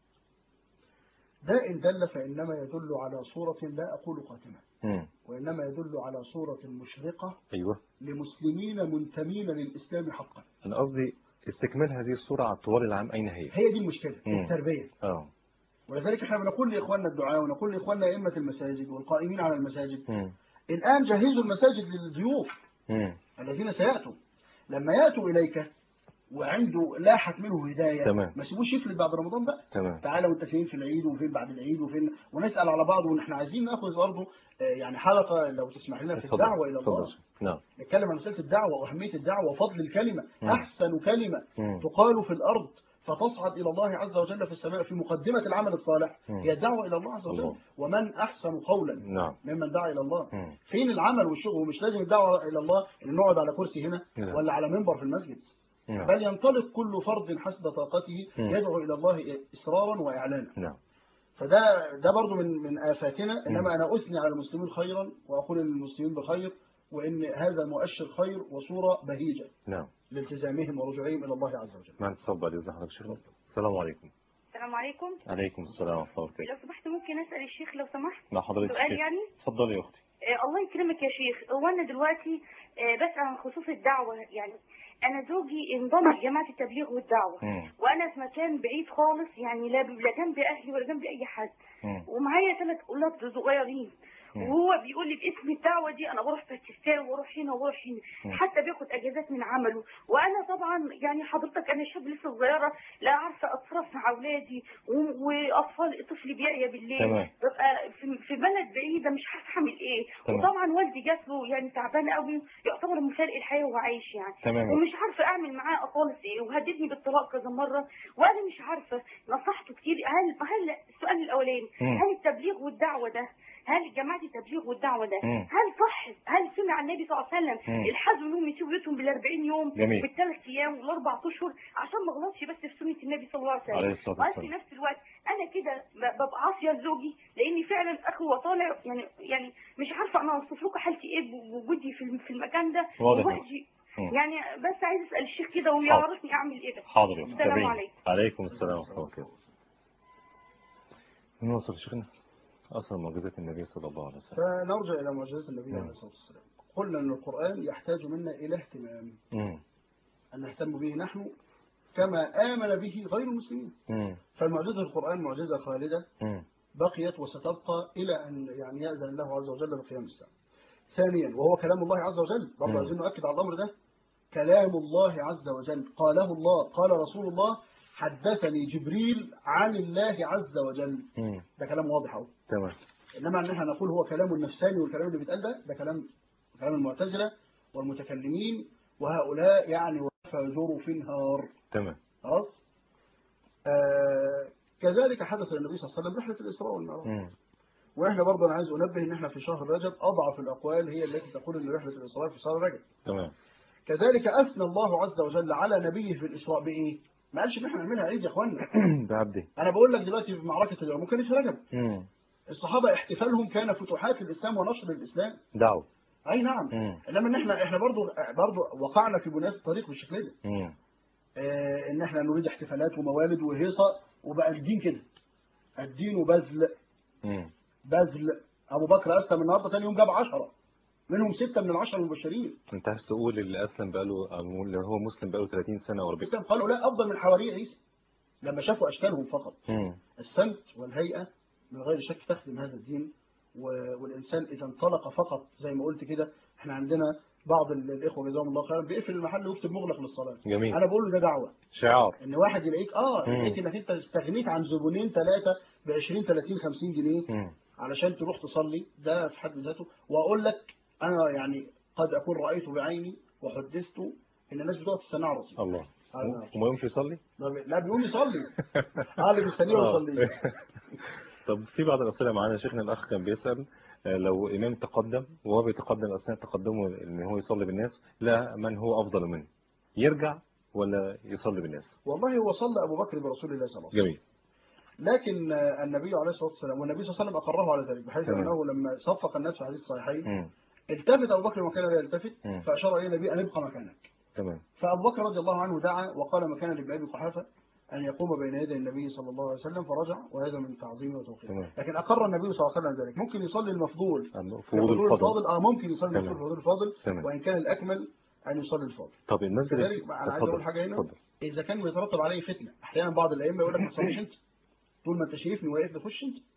ده إن دل فإنما يدل على صورة لا أقول قاتمة مم. وإنما يدل على صورة مشرقة ايوه لمسلمين منتمين للإسلام حقا انا قصدي استكمال هذه الصورة على الطوال العام اين هي هي دي المشكلة مم. التربية اه ولذلك احنا بنقول لإخواننا الدعاء ونقول لإخواننا أئمة المساجد والقائمين على المساجد مم. الآن جهزوا المساجد للضيوف مم. الذين سيأتوا لما يأتوا إليك وعنده لاحت منه هداية تمام. ما سيبوش يفلت بعد رمضان بقى تمام تعالى وانت فين في العيد وفين بعد العيد وفين ونسأل على بعض ونحن عايزين ناخذ برضه آه، يعني حلقة لو تسمح لنا في اتفضل. الدعوة إلى الله اتفضل. نعم نتكلم عن مسألة الدعوة وأهمية الدعوة وفضل الكلمة مم. أحسن كلمة مم. تقال في الأرض فتصعد إلى الله عز وجل في السماء في مقدمة العمل الصالح مم. هي الدعوة إلى الله عز وجل الله. ومن أحسن قولا نعم ممن دعا إلى الله مم. فين العمل والشغل ومش لازم الدعوة إلى الله إن نقعد على كرسي هنا نعم. ولا على منبر في المسجد نعم بل ينطلق كل فرد حسب طاقته مم. يدعو إلى الله إصرارا وإعلانا نعم فده ده برضو من من آفاتنا مم. إنما أنا أثني على المسلمين خيرا وأقول للمسلمين بخير وإن هذا مؤشر خير وصورة بهيجة نعم لالتزامهم ورجوعهم إلى الله عز وجل معنا اتصال بعد اذن حضرتك شيخنا السلام عليكم السلام عليكم عليكم السلام ورحمة الله وبركاته لو سمحت ممكن اسال الشيخ لو سمحت مع حضرتك سؤال الشيخ. يعني اتفضلي يا اختي آه الله يكرمك يا شيخ هو انا دلوقتي آه بسال عن خصوص الدعوه يعني انا زوجي انضم لجماعه التبليغ والدعوه مم. وانا في مكان بعيد خالص يعني لا لا جنب اهلي ولا جنب اي حد مم. ومعايا ثلاث اولاد صغيرين مم. وهو بيقول لي باسم الدعوه دي انا بروح باكستان واروح هنا واروح هنا مم. حتى بياخد اجازات من عمله وانا طبعا يعني حضرتك انا شاب لسه صغيره لا عارفه اتصرف مع اولادي و- واطفال طفلي بيعيا بالليل تمام. ببقى في في بلد بعيده مش عارفه اعمل ايه تمام. وطبعا والدي جات له يعني تعبان قوي يعتبر مفارق الحياه وهو عايش يعني تمام. ومش عارفه اعمل معاه خالص ايه وهددني بالطلاق كذا مره وانا مش عارفه نصحته كتير هل هل السؤال الاولاني مم. هل التبليغ والدعوه ده هل جماعه التبليغ والدعوه ده مم. هل صح هل سمع النبي صلى الله عليه وسلم مم. الحزم انهم يسيبوا بيوتهم بال 40 يوم جميل. بالثلاث ايام والاربع اشهر عشان ما اغلطش بس في سنه النبي صلى الله عليه وسلم عليه الصلاة وقال في والسلام. نفس الوقت انا كده ب- ببقى عاصيه لزوجي لاني فعلا اخي وطالع يعني يعني مش عارفه انا اوصف لكم حالتي ايه بوجودي في الم- في المكان ده واضح. ووحدي مم. يعني بس عايز اسال الشيخ كده حاضر. ويعرفني اعمل ايه حاضر يا السلام متابعين. عليكم عليكم السلام ورحمة الله وبركاته نوصل شيخنا أصل معجزات النبي صلى الله عليه وسلم فنرجع إلى معجزات النبي نعم. عليه الصلاة والسلام قلنا أن القرآن يحتاج منا إلى اهتمام مم. أن نهتم به نحن كما آمن به غير المسلمين مم. فالمعجزة القرآن معجزة خالدة مم. بقيت وستبقى إلى أن يعني يأذن الله عز وجل بقيام الساعة ثانيا وهو كلام الله عز وجل برضه مم. عايزين نؤكد على الأمر ده كلام الله عز وجل قاله الله قال رسول الله حدثني جبريل عن الله عز وجل مم. ده كلام واضح اهو تمام انما ان احنا نقول هو كلام النفساني والكلام اللي بيتقال ده ده كلام كلام المعتزله والمتكلمين وهؤلاء يعني فجروا في النهار تمام خلاص آه كذلك حدث للنبي صلى الله عليه وسلم رحله الاسراء والمعراج مم. واحنا برضه انا عايز انبه ان احنا في شهر رجب اضعف الاقوال هي التي تقول ان رحله الاسراء في شهر رجب تمام كذلك اثنى الله عز وجل على نبيه في الاسراء بايه؟ ما قالش ان احنا نعملها عيد يا اخوانا بعبده انا بقول لك دلوقتي في معركه اليوم ممكن في رجب مم. الصحابه احتفالهم كان فتوحات الاسلام ونشر الاسلام دعوة اي نعم مم. انما ان احنا احنا برضو برضو وقعنا في بنيات الطريق بالشكل ده مم. آه ان احنا نريد احتفالات وموالد وهيصه وبقى الدين كده الدين بذل مم. بذل ابو بكر اسلم النهارده ثاني يوم جاب 10 منهم ستة من العشرة المبشرين انت عايز تقول اللي اسلم بقاله او اللي هو مسلم بقاله 30 سنة او 40 الإسلام قالوا لا افضل من حواري عيسى لما شافوا اشكالهم فقط مم. السمت والهيئة من غير شك تخدم هذا الدين و- والإنسان إذا انطلق فقط زي ما قلت كده احنا عندنا بعض ال- الإخوة جزاهم الله خيرا بيقفل المحل ويكتب مغلق للصلاة جميل أنا بقول له ده دعوة شعار إن واحد يلاقيك آه مم. يلاقيك إنك أنت استغنيت عن زبونين ثلاثة ب 20 30 50 جنيه مم. علشان تروح تصلي ده في حد ذاته وأقول لك أنا يعني قد أكون رأيت بعيني وحدثت إن الناس بتقعد تستنى على الرصيف الله آه. وما يمشي يصلي لا بيقوم يصلي اه اللي بيستنيه آه. يصلي طب في بعض الأسئلة معانا شيخنا الأخ كان بيسأل آه، لو إمام تقدم وهو بيتقدم أثناء تقدمه إن هو يصلي بالناس لا من هو أفضل منه يرجع ولا يصلي بالناس والله هو صلى أبو بكر برسول الله صلى الله عليه وسلم جميل لكن آه، النبي عليه الصلاة والسلام والنبي صلى الله عليه وسلم أقره على ذلك بحيث تمام. أنه لما صفق الناس في حديث صحيحين مم. التفت أبو بكر وكان لا يلتفت مم. فأشار إلى النبي أن ابقى مكانك تمام فأبو بكر رضي الله عنه دعا وقال مكان لابن أبي قحافة أن يقوم بين يدي النبي صلى الله عليه وسلم فرجع وهذا من تعظيمه وتوقيره تمام. لكن أقر النبي صلى الله عليه وسلم ذلك ممكن يصلي المفضول أما في فروض الفضول الفضل الفاضل اه ممكن يصلي تمام. المفضول في الفضول الفاضل تمام. وإن كان الأكمل أن يصلي الفاضل طب المسجد كذلك أنا عايز اتفضل. أقول حاجة هنا اتفضل إذا كان بيترتب عليه فتنة أحيانا بعض الأئمة يقول لك ما تصليش أنت طول ما أنت شايفني واقف لي خش أنت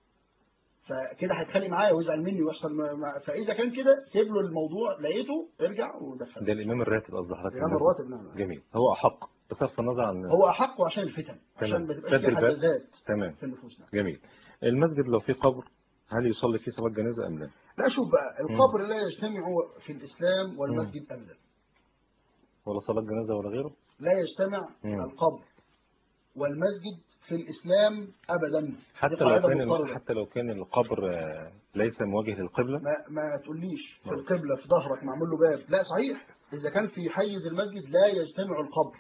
فكده هيتخانق معايا ويزعل مني ويحصل ما- ما- فإذا كان كده سيب له الموضوع لقيته ارجع ودخل ده الإمام الراتب قصدي حضرتك الإمام المسجد. الراتب نعم جميل هو أحق بصرف النظر عن هو أحق عشان الفتن عشان تمام. ما تبقاش سد في الباب. حزازات تمام في النفوس نعم. جميل المسجد لو فيه قبر هل يصلي فيه صلاة جنازة أم لا؟ لا شوف بقى القبر لا يجتمع في الإسلام والمسجد أبدا ولا صلاة جنازة ولا غيره؟ لا يجتمع مم. القبر والمسجد في الإسلام أبدا دي حتى لو قاعدة كان مضطردة. حتى لو كان القبر آه، ليس موجه للقبلة ما, ما تقوليش في نعم. القبلة في ظهرك معمول له باب لا صحيح إذا كان في حيز المسجد لا يجتمع القبر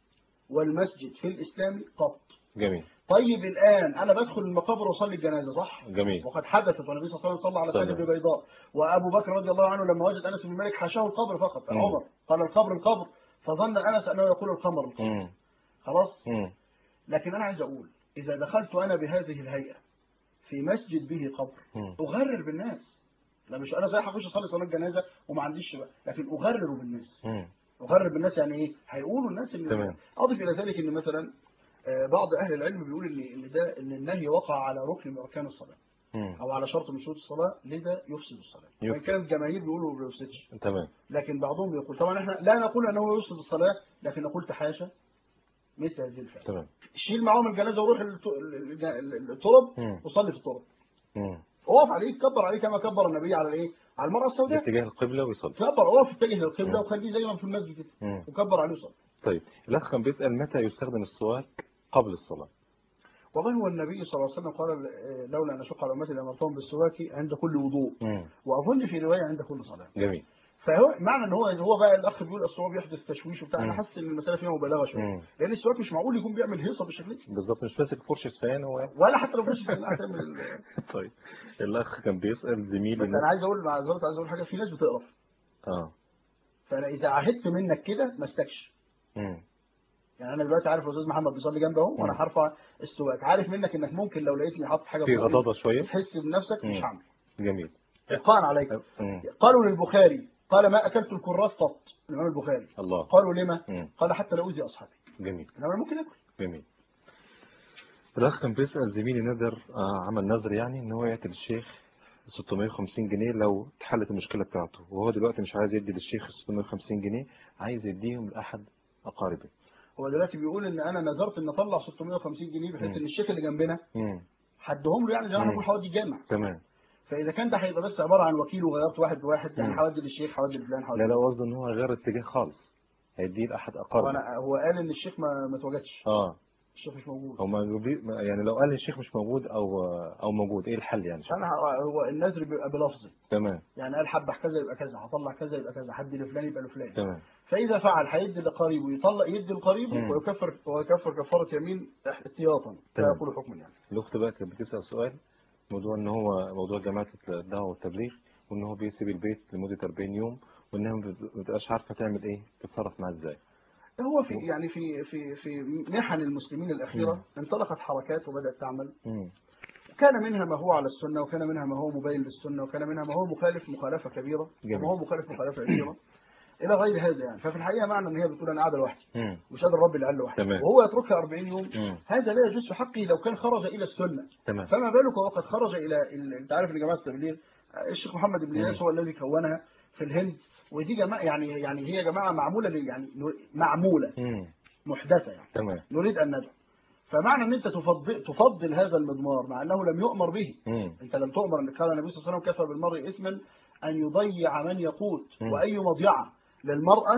والمسجد في الإسلام قط جميل طيب الآن أنا بدخل المقابر وأصلي الجنازة صح؟ جميل وقد حدثت والنبي صلى الله عليه وسلم صلى على صلى سالم بن بيضاء وأبو بكر رضي الله عنه لما وجد أنس بن مالك حاشاه القبر فقط مم. عمر قال القبر القبر فظن أنس أنه يقول القمر القبر مم. خلاص مم. لكن أنا عايز أقول إذا دخلت أنا بهذه الهيئة في مسجد به قبر مم. أغرر بالناس لا مش أنا زي هخش أصلي صلاة جنازة وما عنديش بقى لكن أغرر بالناس مم. أغرر بالناس يعني إيه هيقولوا الناس إن تمام. أضف إلى ذلك إن مثلا آه، بعض أهل العلم بيقول إن إن ده إن النهي وقع على ركن من أركان الصلاة مم. أو على شرط من شروط الصلاة لذا يفسد الصلاة وإن يفسد. كانت الجماهير بيقولوا ما بيفسدش تمام لكن بعضهم يقول طبعا احنا لا نقول انه يفسد الصلاة لكن نقول تحاشى مثل هذه الفعل تمام شيل معاهم الجنازة وروح الت- ال- ال- الترب مم. وصلي في الترب مم. اقف عليه كبر عليه كما كبر النبي على الايه على المرأة السوداء باتجاه القبلة ويصلي كبر اقف اتجه للقبلة مم. وخليه زي ما في المسجد كده مم. وكبر عليه وصلي طيب الأخ كان بيسأل متى يستخدم السواك قبل الصلاة والله هو النبي صلى الله عليه وسلم قال آه، لولا ان اشق على امتي لامرتهم بالسواك عند كل وضوء مم. واظن في روايه عند كل صلاه جميل فهو معنى ان هو هو بقى الاخ بيقول اصل هو بيحدث تشويش وبتاع انا مم. حاسس ان المساله فيها مبالغه شويه مم. لان السواك مش معقول يكون بيعمل هيصه بالشكل ده بالظبط مش ماسك فرشة سنان هو ولا حتى لو مش هتعمل ال- طيب الأخ كان بيسأل زميل بس إنه- انا عايز اقول مع ذلك عايز اقول حاجه في ناس بتقرف اه فانا اذا عهدت منك كده ما استكش مم. يعني انا دلوقتي عارف الاستاذ محمد بيصلي جنبي اهو وانا مم. هرفع السواك عارف منك انك ممكن لو لقيتني حاطط حاجه في فوق إيدي غضاضة شوية تحس بنفسك مش مم. هعمل جميل اتقان عليك مم. قالوا للبخاري قال ما اكلت الكراث قط الامام البخاري الله قالوا لما مم. قال حتى لا اوذي اصحابي جميل انما انا ممكن اكل جميل الأخ كان بيسأل زميلي نذر آه عمل نذر يعني إن هو يعطي للشيخ 650 جنيه لو اتحلت المشكلة بتاعته وهو دلوقتي مش عايز يدي للشيخ 650 جنيه عايز يديهم لأحد أقاربه هو دلوقتي بيقول ان انا نذرت ان اطلع 650 جنيه بحيث مم. ان الشيخ اللي جنبنا مم. حدهم له يعني زي ما احنا مم. بنقول حوادي الجامع تمام فاذا كان ده هيبقى بس عباره عن وكيل وغيرت واحد بواحد يعني مم. حوادي للشيخ حوادي لفلان حوادي لا لا قصده إن هو غير اتجاه خالص هيديه لأحد أقاربه وانا هو قال ان الشيخ ما ما اتوجدش اه الشيخ مش موجود هو ما بي- ما- يعني لو قال الشيخ مش موجود او او موجود ايه الحل يعني انا هو النذر بيبقى بلفظي تمام يعني قال حبح كذا يبقى كذا هطلع كذا يبقى كذا حد لفلان يبقى لفلان تمام فاذا فعل هيدي لقريبه يطلق يدي لقريبه مم. ويكفر ويكفر كفاره يمين احتياطا لا تمام. يقول حكما يعني الاخت بقى كانت بتسال سؤال موضوع ان هو موضوع جماعه الدعوه والتبليغ وان هو بيسيب البيت لمده 40 يوم وانها ما بتبقاش عارفه تعمل ايه تتصرف معاه ازاي هو في يعني في في في محن المسلمين الاخيره مم. انطلقت حركات وبدات تعمل مم. كان منها ما هو على السنه وكان منها ما هو مبين للسنه وكان منها ما هو مخالف مخالفه كبيره جميل. وما هو مخالف مخالفه يسيره الى غير هذا يعني ففي الحقيقه معنى ان هي بتقول انا قاعده لوحدي مم. مش قادر اربي العيال لوحدي تمام. وهو يتركها 40 يوم مم. هذا لا يجوز في حقه لو كان خرج الى السنه تمام فما بالك وقد خرج الى ال- انت عارف ان جماعه التبليغ الشيخ محمد بن مم. اياس هو الذي كونها في الهند ودي جماعه يعني يعني هي جماعه معموله ليه؟ يعني معموله مم. محدثه يعني تمام نريد ان ندعو فمعنى ان انت تفضل تفضل هذا المضمار مع انه لم يؤمر به مم. انت لم تؤمر ان قال النبي صلى الله عليه وسلم كفى بالمرء اثما ان يضيع من يقوت مم. واي مضيعه للمراه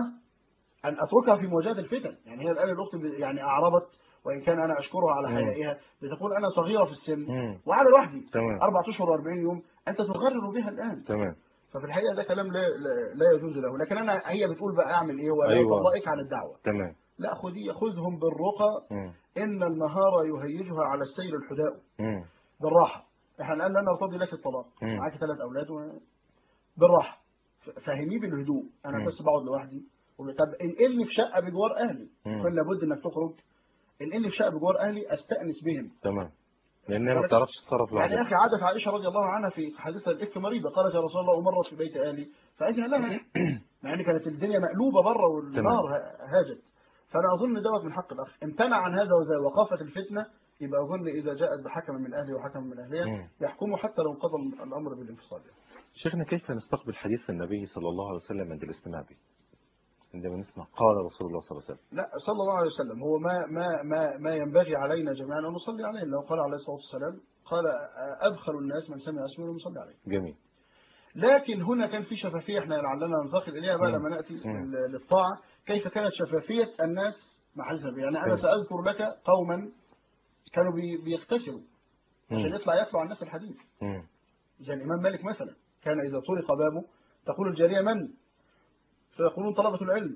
ان اتركها في مواجهه الفتن يعني هي الان الاخت ب- يعني اعربت وان كان انا اشكرها على مم. حيائها بتقول انا صغيره في السن مم. وعلى لوحدي تمام. اربع اشهر و40 يوم انت تغرر بها الان تمام ففي الحقيقه ده كلام لا, لا, لا يجوز له لكن انا هي بتقول بقى اعمل ايه ولا أيوة. يطلقك عن الدعوه تمام لا خذي خذهم بالرقى مم. ان النهار يهيجها على السيل الحداء مم. بالراحه احنا الان لا نرتضي لك الطلاق مم. معاك ثلاث اولاد و... بالراحه ف- فهميه بالهدوء انا مم. بس بقعد لوحدي وب- طب انقلني في شقه بجوار اهلي مم. كان لابد انك تخرج انقلني في شقه بجوار اهلي استانس بهم تمام لانها ما بتعرفش تتصرف يعني يا لوحدها اخي عادت عائشه رضي الله عنها في حادثه الافك مريضه قالت يا رسول الله امرت في بيت اهلي فاذن لها مع ان كانت الدنيا مقلوبه بره والنار ه- هاجت فانا اظن دوت من حق الاخ امتنع عن هذا وذا وقافت الفتنه يبقى اظن اذا جاءت بحكم من اهله وحكم من اهلها مم. يحكموا حتى لو انقضى الامر بالانفصال شيخنا كيف نستقبل حديث النبي صلى الله عليه وسلم عند الاستماع به عندما نسمع قال رسول الله صلى الله عليه وسلم لا صلى الله عليه وسلم هو ما ما ما ما ينبغي علينا جميعا ان نصلي عليه لو قال عليه الصلاه والسلام قال ابخل الناس من سمع اسمه ولم يصلي عليه جميل لكن هنا كان في شفافيه احنا لعلنا ننتقل اليها بقى مم. لما ناتي مم. لل- للطاعه كيف كانت شفافيه الناس مع حديث النبي يعني انا مم. ساذكر لك قوما كانوا بي- بيغتسلوا عشان مم. يطلع يتلو على الناس الحديث مم. زي الامام مالك مثلا كان اذا طرق بابه تقول الجاريه من فيقولون طلبه العلم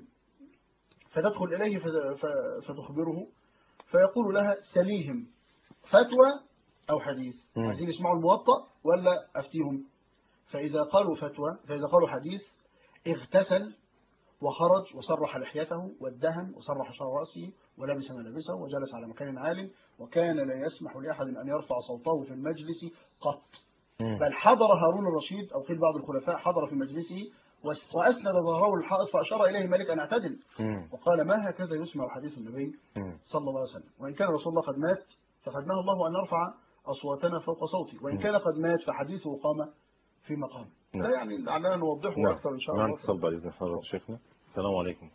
فتدخل اليه فت- ف- فتخبره فيقول لها سليهم فتوى او حديث مم. عايزين يسمعوا الموطأ ولا افتيهم فاذا قالوا فتوى فاذا قالوا حديث اغتسل وخرج وسرح لحيته وادهن وسرح شعر رأسه ولبس ملابسه وجلس على مكان عال وكان لا يسمح لأحد أن يرفع صوته في المجلس قط مم. بل حضر هارون الرشيد أو قيل بعض الخلفاء حضر في مجلسه وس- وأسند ظهره للحائط فأشار إليه مالك أن اعتدل مم. وقال ما هكذا يسمع حديث النبي مم. صلى الله عليه وسلم وإن كان رسول الله قد مات فقد نهى الله أن نرفع أصواتنا فوق صوتي وإن كان قد مات فحديثه قام في مقام نعم. لا يعني لعلنا نوضحه نعم أكثر إن شاء معنا الله اتصال بعد اذن حضرتك شيخنا السلام عليكم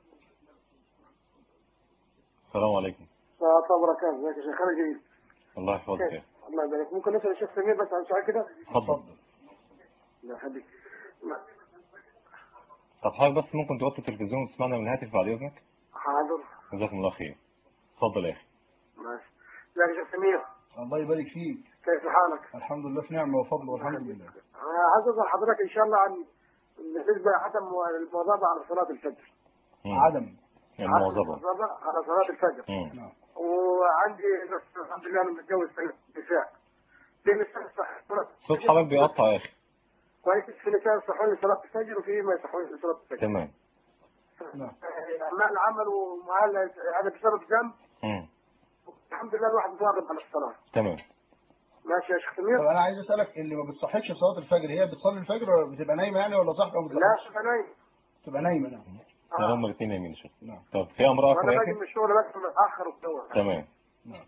السلام عليكم ورحمة الله وبركاته ازيك يا شيخ خالد جديد الله يحفظك يا أخي. الله يبارك ممكن نسأل الشيخ سمير بس عن سؤال كده اتفضل لا يخليك ما- طب حضرتك بس ممكن توطي التلفزيون وتسمعنا من الهاتف بعد اذنك حاضر جزاكم الله خير اتفضل يا اخي ماشي ازيك يا شيخ سمير الله يبارك فيك كيف حالك؟ الحمد لله في نعمة وفضل والحمد لله انا عايز اسال حضرتك ان شاء الله عن بالنسبه لعدم المواظبه على صلاه الفجر مم. عدم المواظبة المواظبه على صلاه الفجر مم. نعم وعندي بس الحمد لله انا متجوز ثلاث نساء في نساء صح صوت حضرتك بيقطع يا أخي كويس في نساء يصحون لصلاه الفجر وفي ما يصحون لصلاه الفجر تمام نعم اعمال العمل ومع هذا بسبب ذنب مم. الحمد لله الواحد مواظب على الصلاه تمام ماشي يا شيخ طب سمير انا عايز اسالك اللي ما بتصحيش في صلاه الفجر هي بتصلي الفجر ولا بتبقى نايمه يعني ولا صاحيه وما لا بتصحيش شوف انا بتبقى نايمه نعم لا هم الاثنين نايمين شوف نعم طب في أمر آخر وانا يا باجي أخي من الشغل بس متاخر وبدور تمام نعم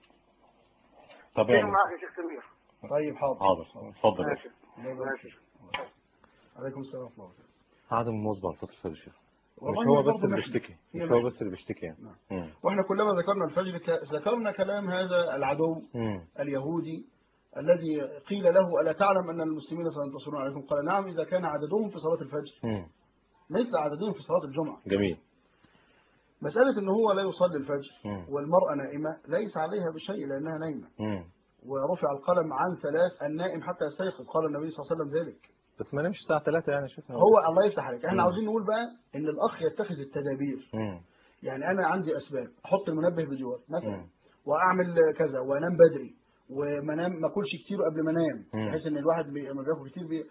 طب فين يعني معاك يا شيخ سمير طيب حاضر حاضر اتفضل يا ماشي أخي الله يبارك ماشي فيك. عليكم السلام ورحمه الله وبركاته عدم المواظبة على صلاة الفجر يا شيخ مش والله هو برضه بس اللي نحن. بيشتكي هي مش هو نحن. بس اللي بيشتكي يعني نعم. مم. واحنا كلما ذكرنا الفجر ك- ذكرنا كلام هذا العدو مم. اليهودي الذي قيل له ألا تعلم أن المسلمين سينتصرون عليكم قال نعم إذا كان عددهم في صلاة الفجر مم. مثل عددهم في صلاة الجمعة جميل مسألة أن هو لا يصلي الفجر مم. والمرأة نائمة ليس عليها بشيء لأنها نايمة مم. ورفع القلم عن ثلاث النائم حتى يستيقظ قال النبي صلى الله عليه وسلم ذلك بس ما نمشي الساعة 3 يعني شوف هو الله يفتح عليك احنا مم. عاوزين نقول بقى ان الاخ يتخذ التدابير مم. يعني انا عندي اسباب احط المنبه بجوار مثلا مم. واعمل كذا وانام بدري وما انام ما اكلش كتير قبل ما انام مم. بحيث ان الواحد بي- لما بياكل كتير بي...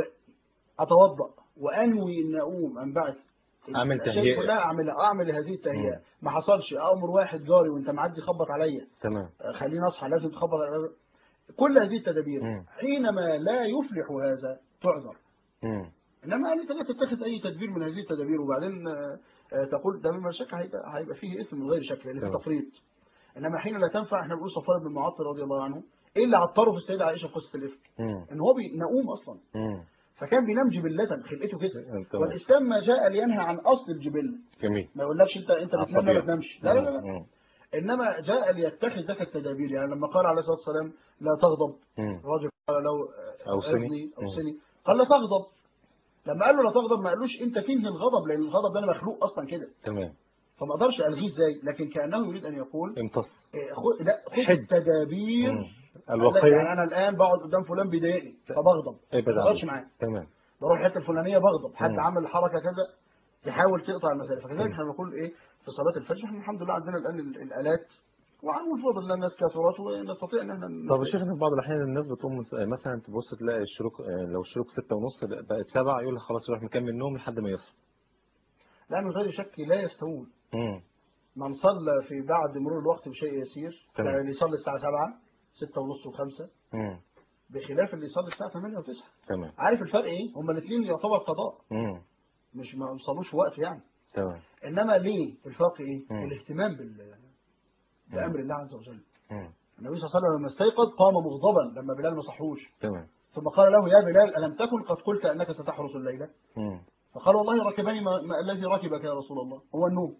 واتوضا وانوي ان اقوم انبعث أعمل الأشياء تهيئة. كلها اعملها اعمل هذه التهيئه مم. ما حصلش امر واحد جاري وانت معدي خبط عليا تمام خليني اصحى لازم تخبط على كل هذه التدابير مم. حينما لا يفلح هذا تعذر مم. انما انت لا تتخذ اي تدبير من هذه التدابير وبعدين آه، آه، تقول ده بما شك هيبقى هيبقى فيه اسم من غير شك لان في تمام. تفريط انما حين لا تنفع احنا بنقول صفوان بن المعطل رضي الله عنه ايه اللي عطره في السيده عائشه في قصه الافك مم. ان هو بينقوم اصلا مم. فكان بينام جبلة خلقته كده تمام. والاسلام ما جاء لينهى عن اصل الجبله جميل ما يقولكش انت انت على بتنام ولا الطبيعة. ما تنامش لا لا لا, لا. مم. انما جاء ليتخذ ذاك التدابير يعني لما قال عليه الصلاه والسلام لا تغضب مم. الرجل قال له أوصني. أوصني مم. أوصني قال لا تغضب لما قال له لا تغضب ما قالوش انت تنهي الغضب لان الغضب ده انا مخلوق اصلا كده تمام فما اقدرش الغيه ازاي لكن كانه يريد ان يقول امتص إيه، خد لا خد حد. التدابير مم. يعني الوقية انا الان بقعد قدام فلان بيضايقني فبغضب ابعد ما اقدرش عنه. معاه تمام بروح الحته الفلانيه بغضب حد مم. عمل حركه كذا تحاول تقطع المسائل فكذلك مم. احنا بنقول ايه في صلاه الفجر احنا الحمد لله عندنا الان ال- الالات وعن فضل الله الناس كثرات ونستطيع ان احنا طب يا شيخنا في بعض الأحيان الناس بتقوم مثلا تبص تلاقي الشروق آه، لو الشروق ستة ونص بقت سبعة يقول لك خلاص يروح مكمل نوم لحد ما يصحى لا من غير شك لا يستوون مم. من صلى في بعد مرور الوقت بشيء يسير تمام. يعني اللي يصلي الساعة 7 6 ونص و5 مم. بخلاف اللي يصلي الساعة 8 و9 تمام عارف الفرق ايه؟ هما الاثنين يعتبر قضاء مم. مش ما وصلوش في وقت يعني تمام انما ليه الفرق ايه؟ مم. الاهتمام بال بأمر الله عز وجل مم. النبي صلى الله عليه وسلم لما استيقظ قام مغضبا لما بلال ما صحوش تمام ثم قال له يا بلال ألم تكن قد قلت أنك ستحرس الليلة مم. فقال والله ركبني ما ما الذي ركبك يا رسول الله هو النوم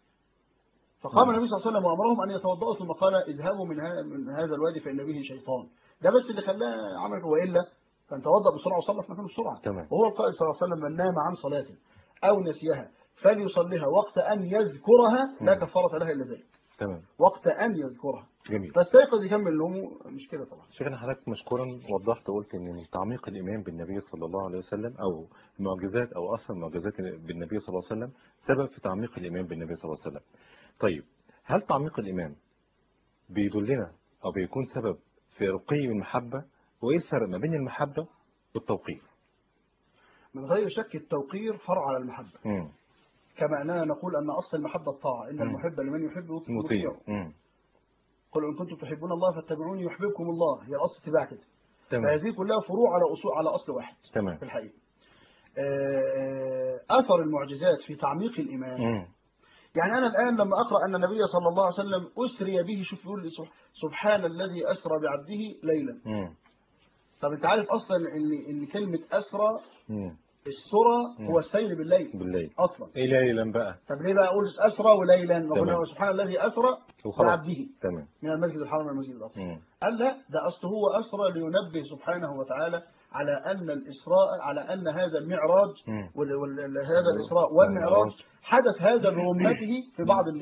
فقام النبي صلى الله عليه وسلم وأمرهم أن يتوضأوا ثم قال اذهبوا من, ها من هذا الوادي فإن به شيطان ده بس اللي خلاه عمل وإلا كان توضأ بسرعة وصلى في مكانه بسرعة تمام. وهو القائل صلى الله عليه وسلم من نام عن صلاة أو نسيها فليصليها وقت أن يذكرها لا مم. كفارة لها إلا ذلك تمام وقت أن يذكرها جميل فاستيقظ يكمل نومه مش كده طبعا شيخنا حضرتك مشكورا وضحت وقلت ان من تعميق الايمان بالنبي صلى الله عليه وسلم او معجزات او اصلا معجزات بالنبي صلى الله عليه وسلم سبب في تعميق الايمان بالنبي صلى الله عليه وسلم. طيب هل تعميق الايمان بيدلنا او بيكون سبب في رقي المحبه وايه الفرق ما بين المحبه والتوقير؟ من غير شك التوقير فرع على المحبة امم كما أننا نقول أن أصل المحبة الطاعة إن مم. المحب لمن يحب مطيع مطيع امم قل إن كنتم تحبون الله فاتبعوني يحببكم الله هي أصل اتباع كده تمام فهذه كلها فروع على أصول على أصل واحد تمام في الحقيقة آه، أثر المعجزات في تعميق الإيمان امم يعني أنا الآن لما أقرأ أن النبي صلى الله عليه وسلم أسري به شوف يقول لي سب- سبحان الذي أسرى بعبده ليلا امم طب أنت عارف أصلا إن إن كلمة أسرى امم السرى هو السير بالليل بالليل أصلا ايه ليلا بقى طب ليه بقى أقول أسرى وليلا تمام. وقلنا سبحان الذي أسرى وخلاص بعبده تمام من المسجد الحرام إلى المسجد الأقصى امم قال لا ده أصله هو أسرى لينبه سبحانه وتعالى على أن الإسراء على أن هذا المعراج مم. وال- وال- هذا الإسراء والمعراج حدث هذا برمته في بعض الليل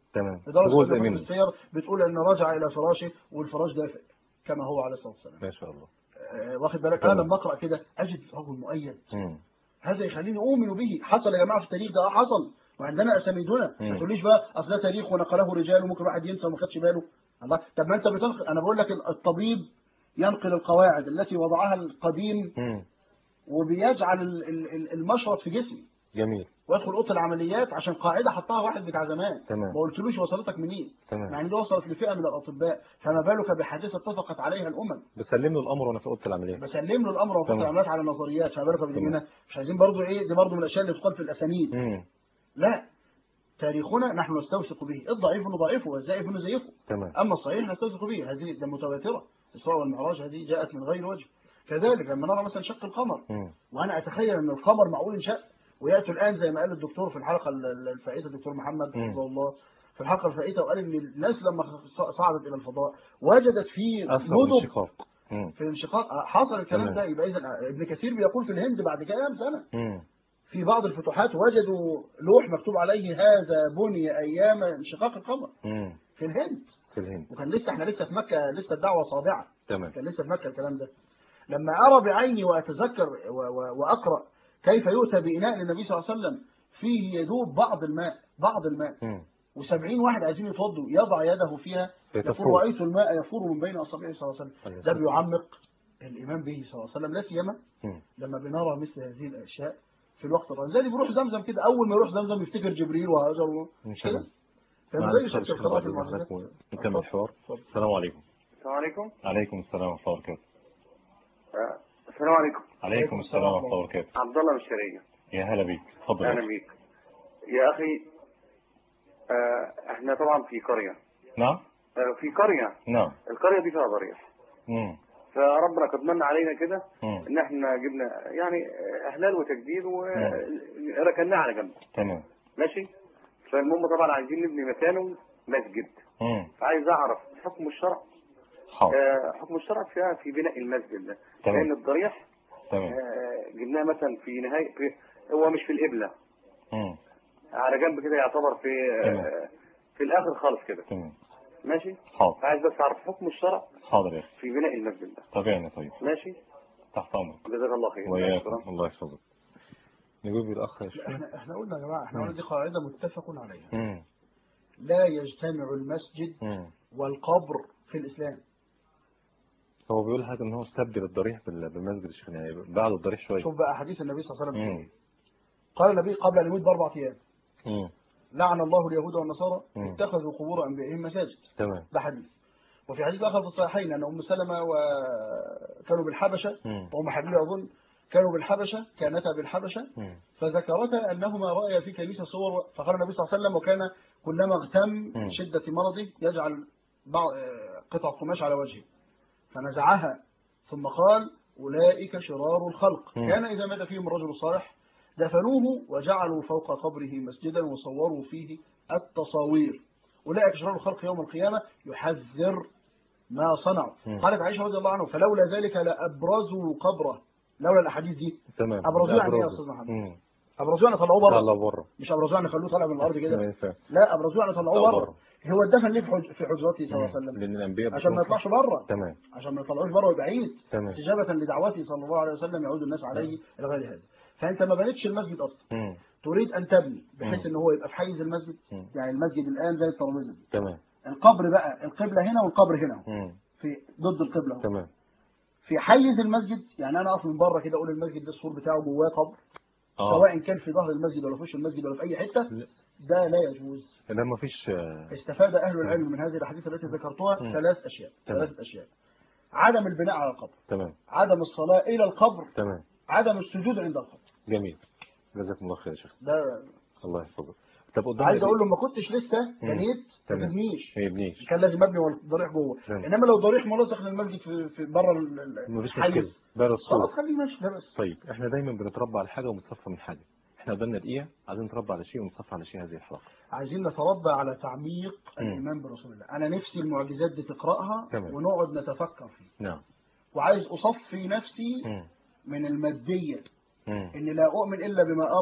تمام لدرجه جزء ان منه السير بتقول ان رجع الى فراشه والفراش دافئ كما هو عليه الصلاه والسلام ما شاء الله آه، واخد بالك تمام. انا لما اقرا كده اجد رجل مؤيد مم. هذا يخليني اؤمن به حصل يا جماعه في التاريخ ده آه حصل وعندنا اسانيدنا مم. ما تقوليش بقى اصل ده تاريخ ونقله رجال وممكن واحد ينسى وما خدش باله الله طب ما انت بتنقل انا بقول لك الطبيب ينقل القواعد التي وضعها القديم مم. وبيجعل ال- ال- ال- المشرط في جسمي جميل ويدخل اوضه العمليات عشان قاعده حطها واحد بتاع زمان تمام. ما قلتلوش وصلتك منين تمام. يعني دي وصلت لفئه من الاطباء فما بالك بحادثه اتفقت عليها الامم بسلم له الامر وانا في اوضه العمليه بسلم له الامر وفق تمام. العمليات على نظريات فما بالك بدي تمام. منها مش عايزين برضو ايه دي برضو من الاشياء اللي تقال في الاسانيد مم. لا تاريخنا نحن نستوثق به الضعيف نضعفه والزائف نزيفه تمام اما الصحيح نستوثق به هذه ده متواتره الاسراء والمعراج هذه جاءت من غير وجه كذلك لما نرى مثلا شق القمر مم. وانا اتخيل ان القمر معقول انشاء وياتوا الان زي ما قال الدكتور في الحلقه ال- ال- الفائته الدكتور محمد مم. حفظه الله في الحلقه الفائته وقال ان الناس لما خ- صعدت الى الفضاء وجدت في اثر مدن الانشقاق مم. في الانشقاق حصل الكلام تمام. ده يبقى اذا ابن كثير بيقول في الهند بعد كام سنه مم. في بعض الفتوحات وجدوا لوح مكتوب عليه هذا بني ايام انشقاق القمر مم. في الهند في الهند وكان لسه احنا لسه في مكه لسه الدعوه صادعه تمام كان لسه في مكه الكلام ده لما ارى بعيني واتذكر و- و- واقرا كيف يؤتى باناء للنبي صلى الله عليه وسلم فيه يذوب بعض الماء بعض الماء مم. و70 واحد عايزين يتوضوا يضع يده فيها يقول فيتفور. رايت الماء يفور من بين اصابعه صلى الله عليه عليه وسلم ده الصلاة بيعمق الايمان به صلى الله عليه وسلم لا سيما مم. لما بنرى مثل هذه الاشياء في الوقت الراهن زي اللي بيروح زمزم كده اول ما يروح زمزم يفتكر جبريل وهاجر ان شاء الله فما معلش، زي معلش، شكل قراءة بعد المعجزات إذنك نكمل الحوار اتفضل. السلام عليكم السلام عليكم عليكم السلام ورحمه الله وبركاته آه، السلام عليكم عليكم السلام ورحمه الله وبركاته عبد الله من الشرقية يا هلا بيك اتفضل يا اهلا أخي. بيك يا اخي آه، احنا طبعا في قرية نعم آه، في قرية نعم القرية دي فيها ضريح مم. فربنا قد من علينا كده مم. ان احنا جبنا يعني آه، احلال وتجديد وركناه على جنب تمام ماشي فالمهم طبعا عايزين نبني مكانه مسجد مم. فعايز اعرف حكم الشرع حاضر آه، حكم الشرع فيها في بناء المسجد ده تمام. لان الضريح تمام آه، جبناه مثلا في نهاية في هو مش في القبلة مم. على جنب كده يعتبر في تمام. آه، في الاخر خالص كده تمام ماشي حاضر عايز بس اعرف حكم الشرع حاضر يا اخي في بناء المسجد ده تابعنا طيب ماشي تحت امرك جزاك الله خير وياكم الله يحفظك نجيب بالاخ يا شيخ احنا احنا قلنا يا جماعه احنا قلنا دي قاعده متفق عليها مم. لا يجتمع المسجد مم. والقبر في الاسلام هو بيقول حاجه ان هو استبدل الضريح بال- بالمسجد الشيخ يعني بعد الضريح شويه شوف بقى حديث النبي صلى الله عليه وسلم مم. قال النبي قبل ان يموت باربع ايام مم. لعن الله اليهود والنصارى مم. اتخذوا قبور انبيائهم مساجد تمام ده حديث وفي حديث اخر في الصحيحين ان ام سلمه وكانوا بالحبشه مم. وام حبيبه اظن كانوا بالحبشه كانتا بالحبشه مم. فذكرتا انهما رايا في كنيسه صور فقال النبي صلى الله عليه وسلم وكان كلما اغتم مم. من شده مرضه يجعل بعض آه، قطع قماش على وجهه فنزعها ثم قال اولئك شرار الخلق مم. كان اذا مات فيهم الرجل الصالح دفنوه وجعلوا فوق قبره مسجدا وصوروا فيه التصاوير أولئك شرار الخلق يوم القيامة يحذر ما صنعوا مم. قالت عائشة رضي الله عنه فلولا ذلك لأبرزوا قبره لولا الأحاديث دي تمام أبرزوه يعني إيه يا أبرزه. أستاذ محمد؟ مم. أبرزوه يعني طلعوه بره لا بره مش أبرزوه يعني خلوه طالع من الأرض ما كده ينفع لا أبرزوه يعني طلعوه لا بره بره. هو اتدفن ليه في حج- في حجرته صلى الله عليه مم. وسلم لان الانبياء عشان ما بتكون يطلعش بره تمام عشان ما يطلعوش بره ويبقى عيد تمام استجابة لدعوته صلى الله عليه وسلم يعود الناس عليه إلى غير هذا فأنت ما بنيتش المسجد أصلا مم. تريد أن تبني بحيث مم. إن هو يبقى في حيز المسجد مم. يعني المسجد الآن زي الترابيزة دي تمام القبر بقى القبلة هنا والقبر هنا مم. في ضد القبلة اهو. تمام في حيز المسجد يعني أنا أقف من بره كده أقول المسجد ده السور بتاعه جواه قبر اه سواء كان في ظهر المسجد ولا في وش المسجد ولا في أي حتة لا. ده لا يجوز لا ما فيش آه، استفاد أهل العلم من هذه الأحاديث التي ذكرتها مم. ثلاث أشياء تمام. ثلاثة أشياء عدم البناء على القبر تمام عدم الصلاة إلى القبر تمام عدم السجود عند القبر جميل جزاكم الله خير يا شيخ ده الله يحفظك طب قدام عايز اقول له ما كنتش لسه مم. بنيت ما تمام. تبنيش ما يبنيش كان لازم ابني والضريح جوه تمام. انما لو ضريح ملصق للمسجد في, في بره ال- ال- مفيش الحيز، مشكله بره الصوت خلاص خليه ماشي ده بس طيب احنا دايما بنتربى على حاجه ونتصفى من حاجه احنا قدامنا دقيقه عايزين نتربى على شيء ونتصفى على شيء هذه الحلقه عايزين نتربى على تعميق مم. الايمان برسول الله انا نفسي المعجزات دي تقراها تمام. ونقعد نتفكر فيه نعم وعايز اصفي نفسي مم. من الماديه مم. ان لا اؤمن الا بما ارى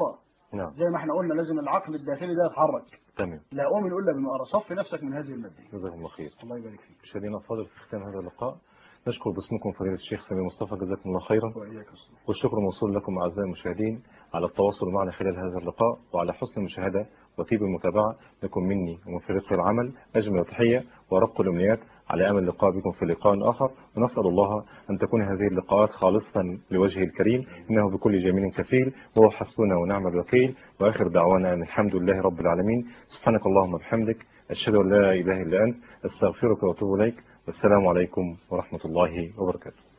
نعم زي ما احنا قلنا لازم العقل الداخلي ده يتحرك تمام لا أؤمن إلا بما أرى صفي نفسك من هذه المادة جزاكم الله خير الله يبارك فيك مشاهدينا الفاضل في ختام هذا اللقاء نشكر باسمكم فضيلة الشيخ سمير مصطفى جزاكم الله خيرا وإياك يا أستاذ. والشكر موصول لكم أعزائي المشاهدين على التواصل معنا خلال هذا اللقاء وعلى حسن المشاهدة وطيب المتابعة لكم مني ومن فريق العمل أجمل تحية ورق الأمنيات على أمل اللقاء بكم في لقاء آخر ونسأل الله أن تكون هذه اللقاءات خالصة لوجهه الكريم إنه بكل جميل كفيل وهو حسبنا ونعم الوكيل وآخر دعوانا أن الحمد لله رب العالمين سبحانك اللهم وبحمدك أشهد أن لا إله إلا أنت أستغفرك وأتوب إليك والسلام عليكم ورحمة الله وبركاته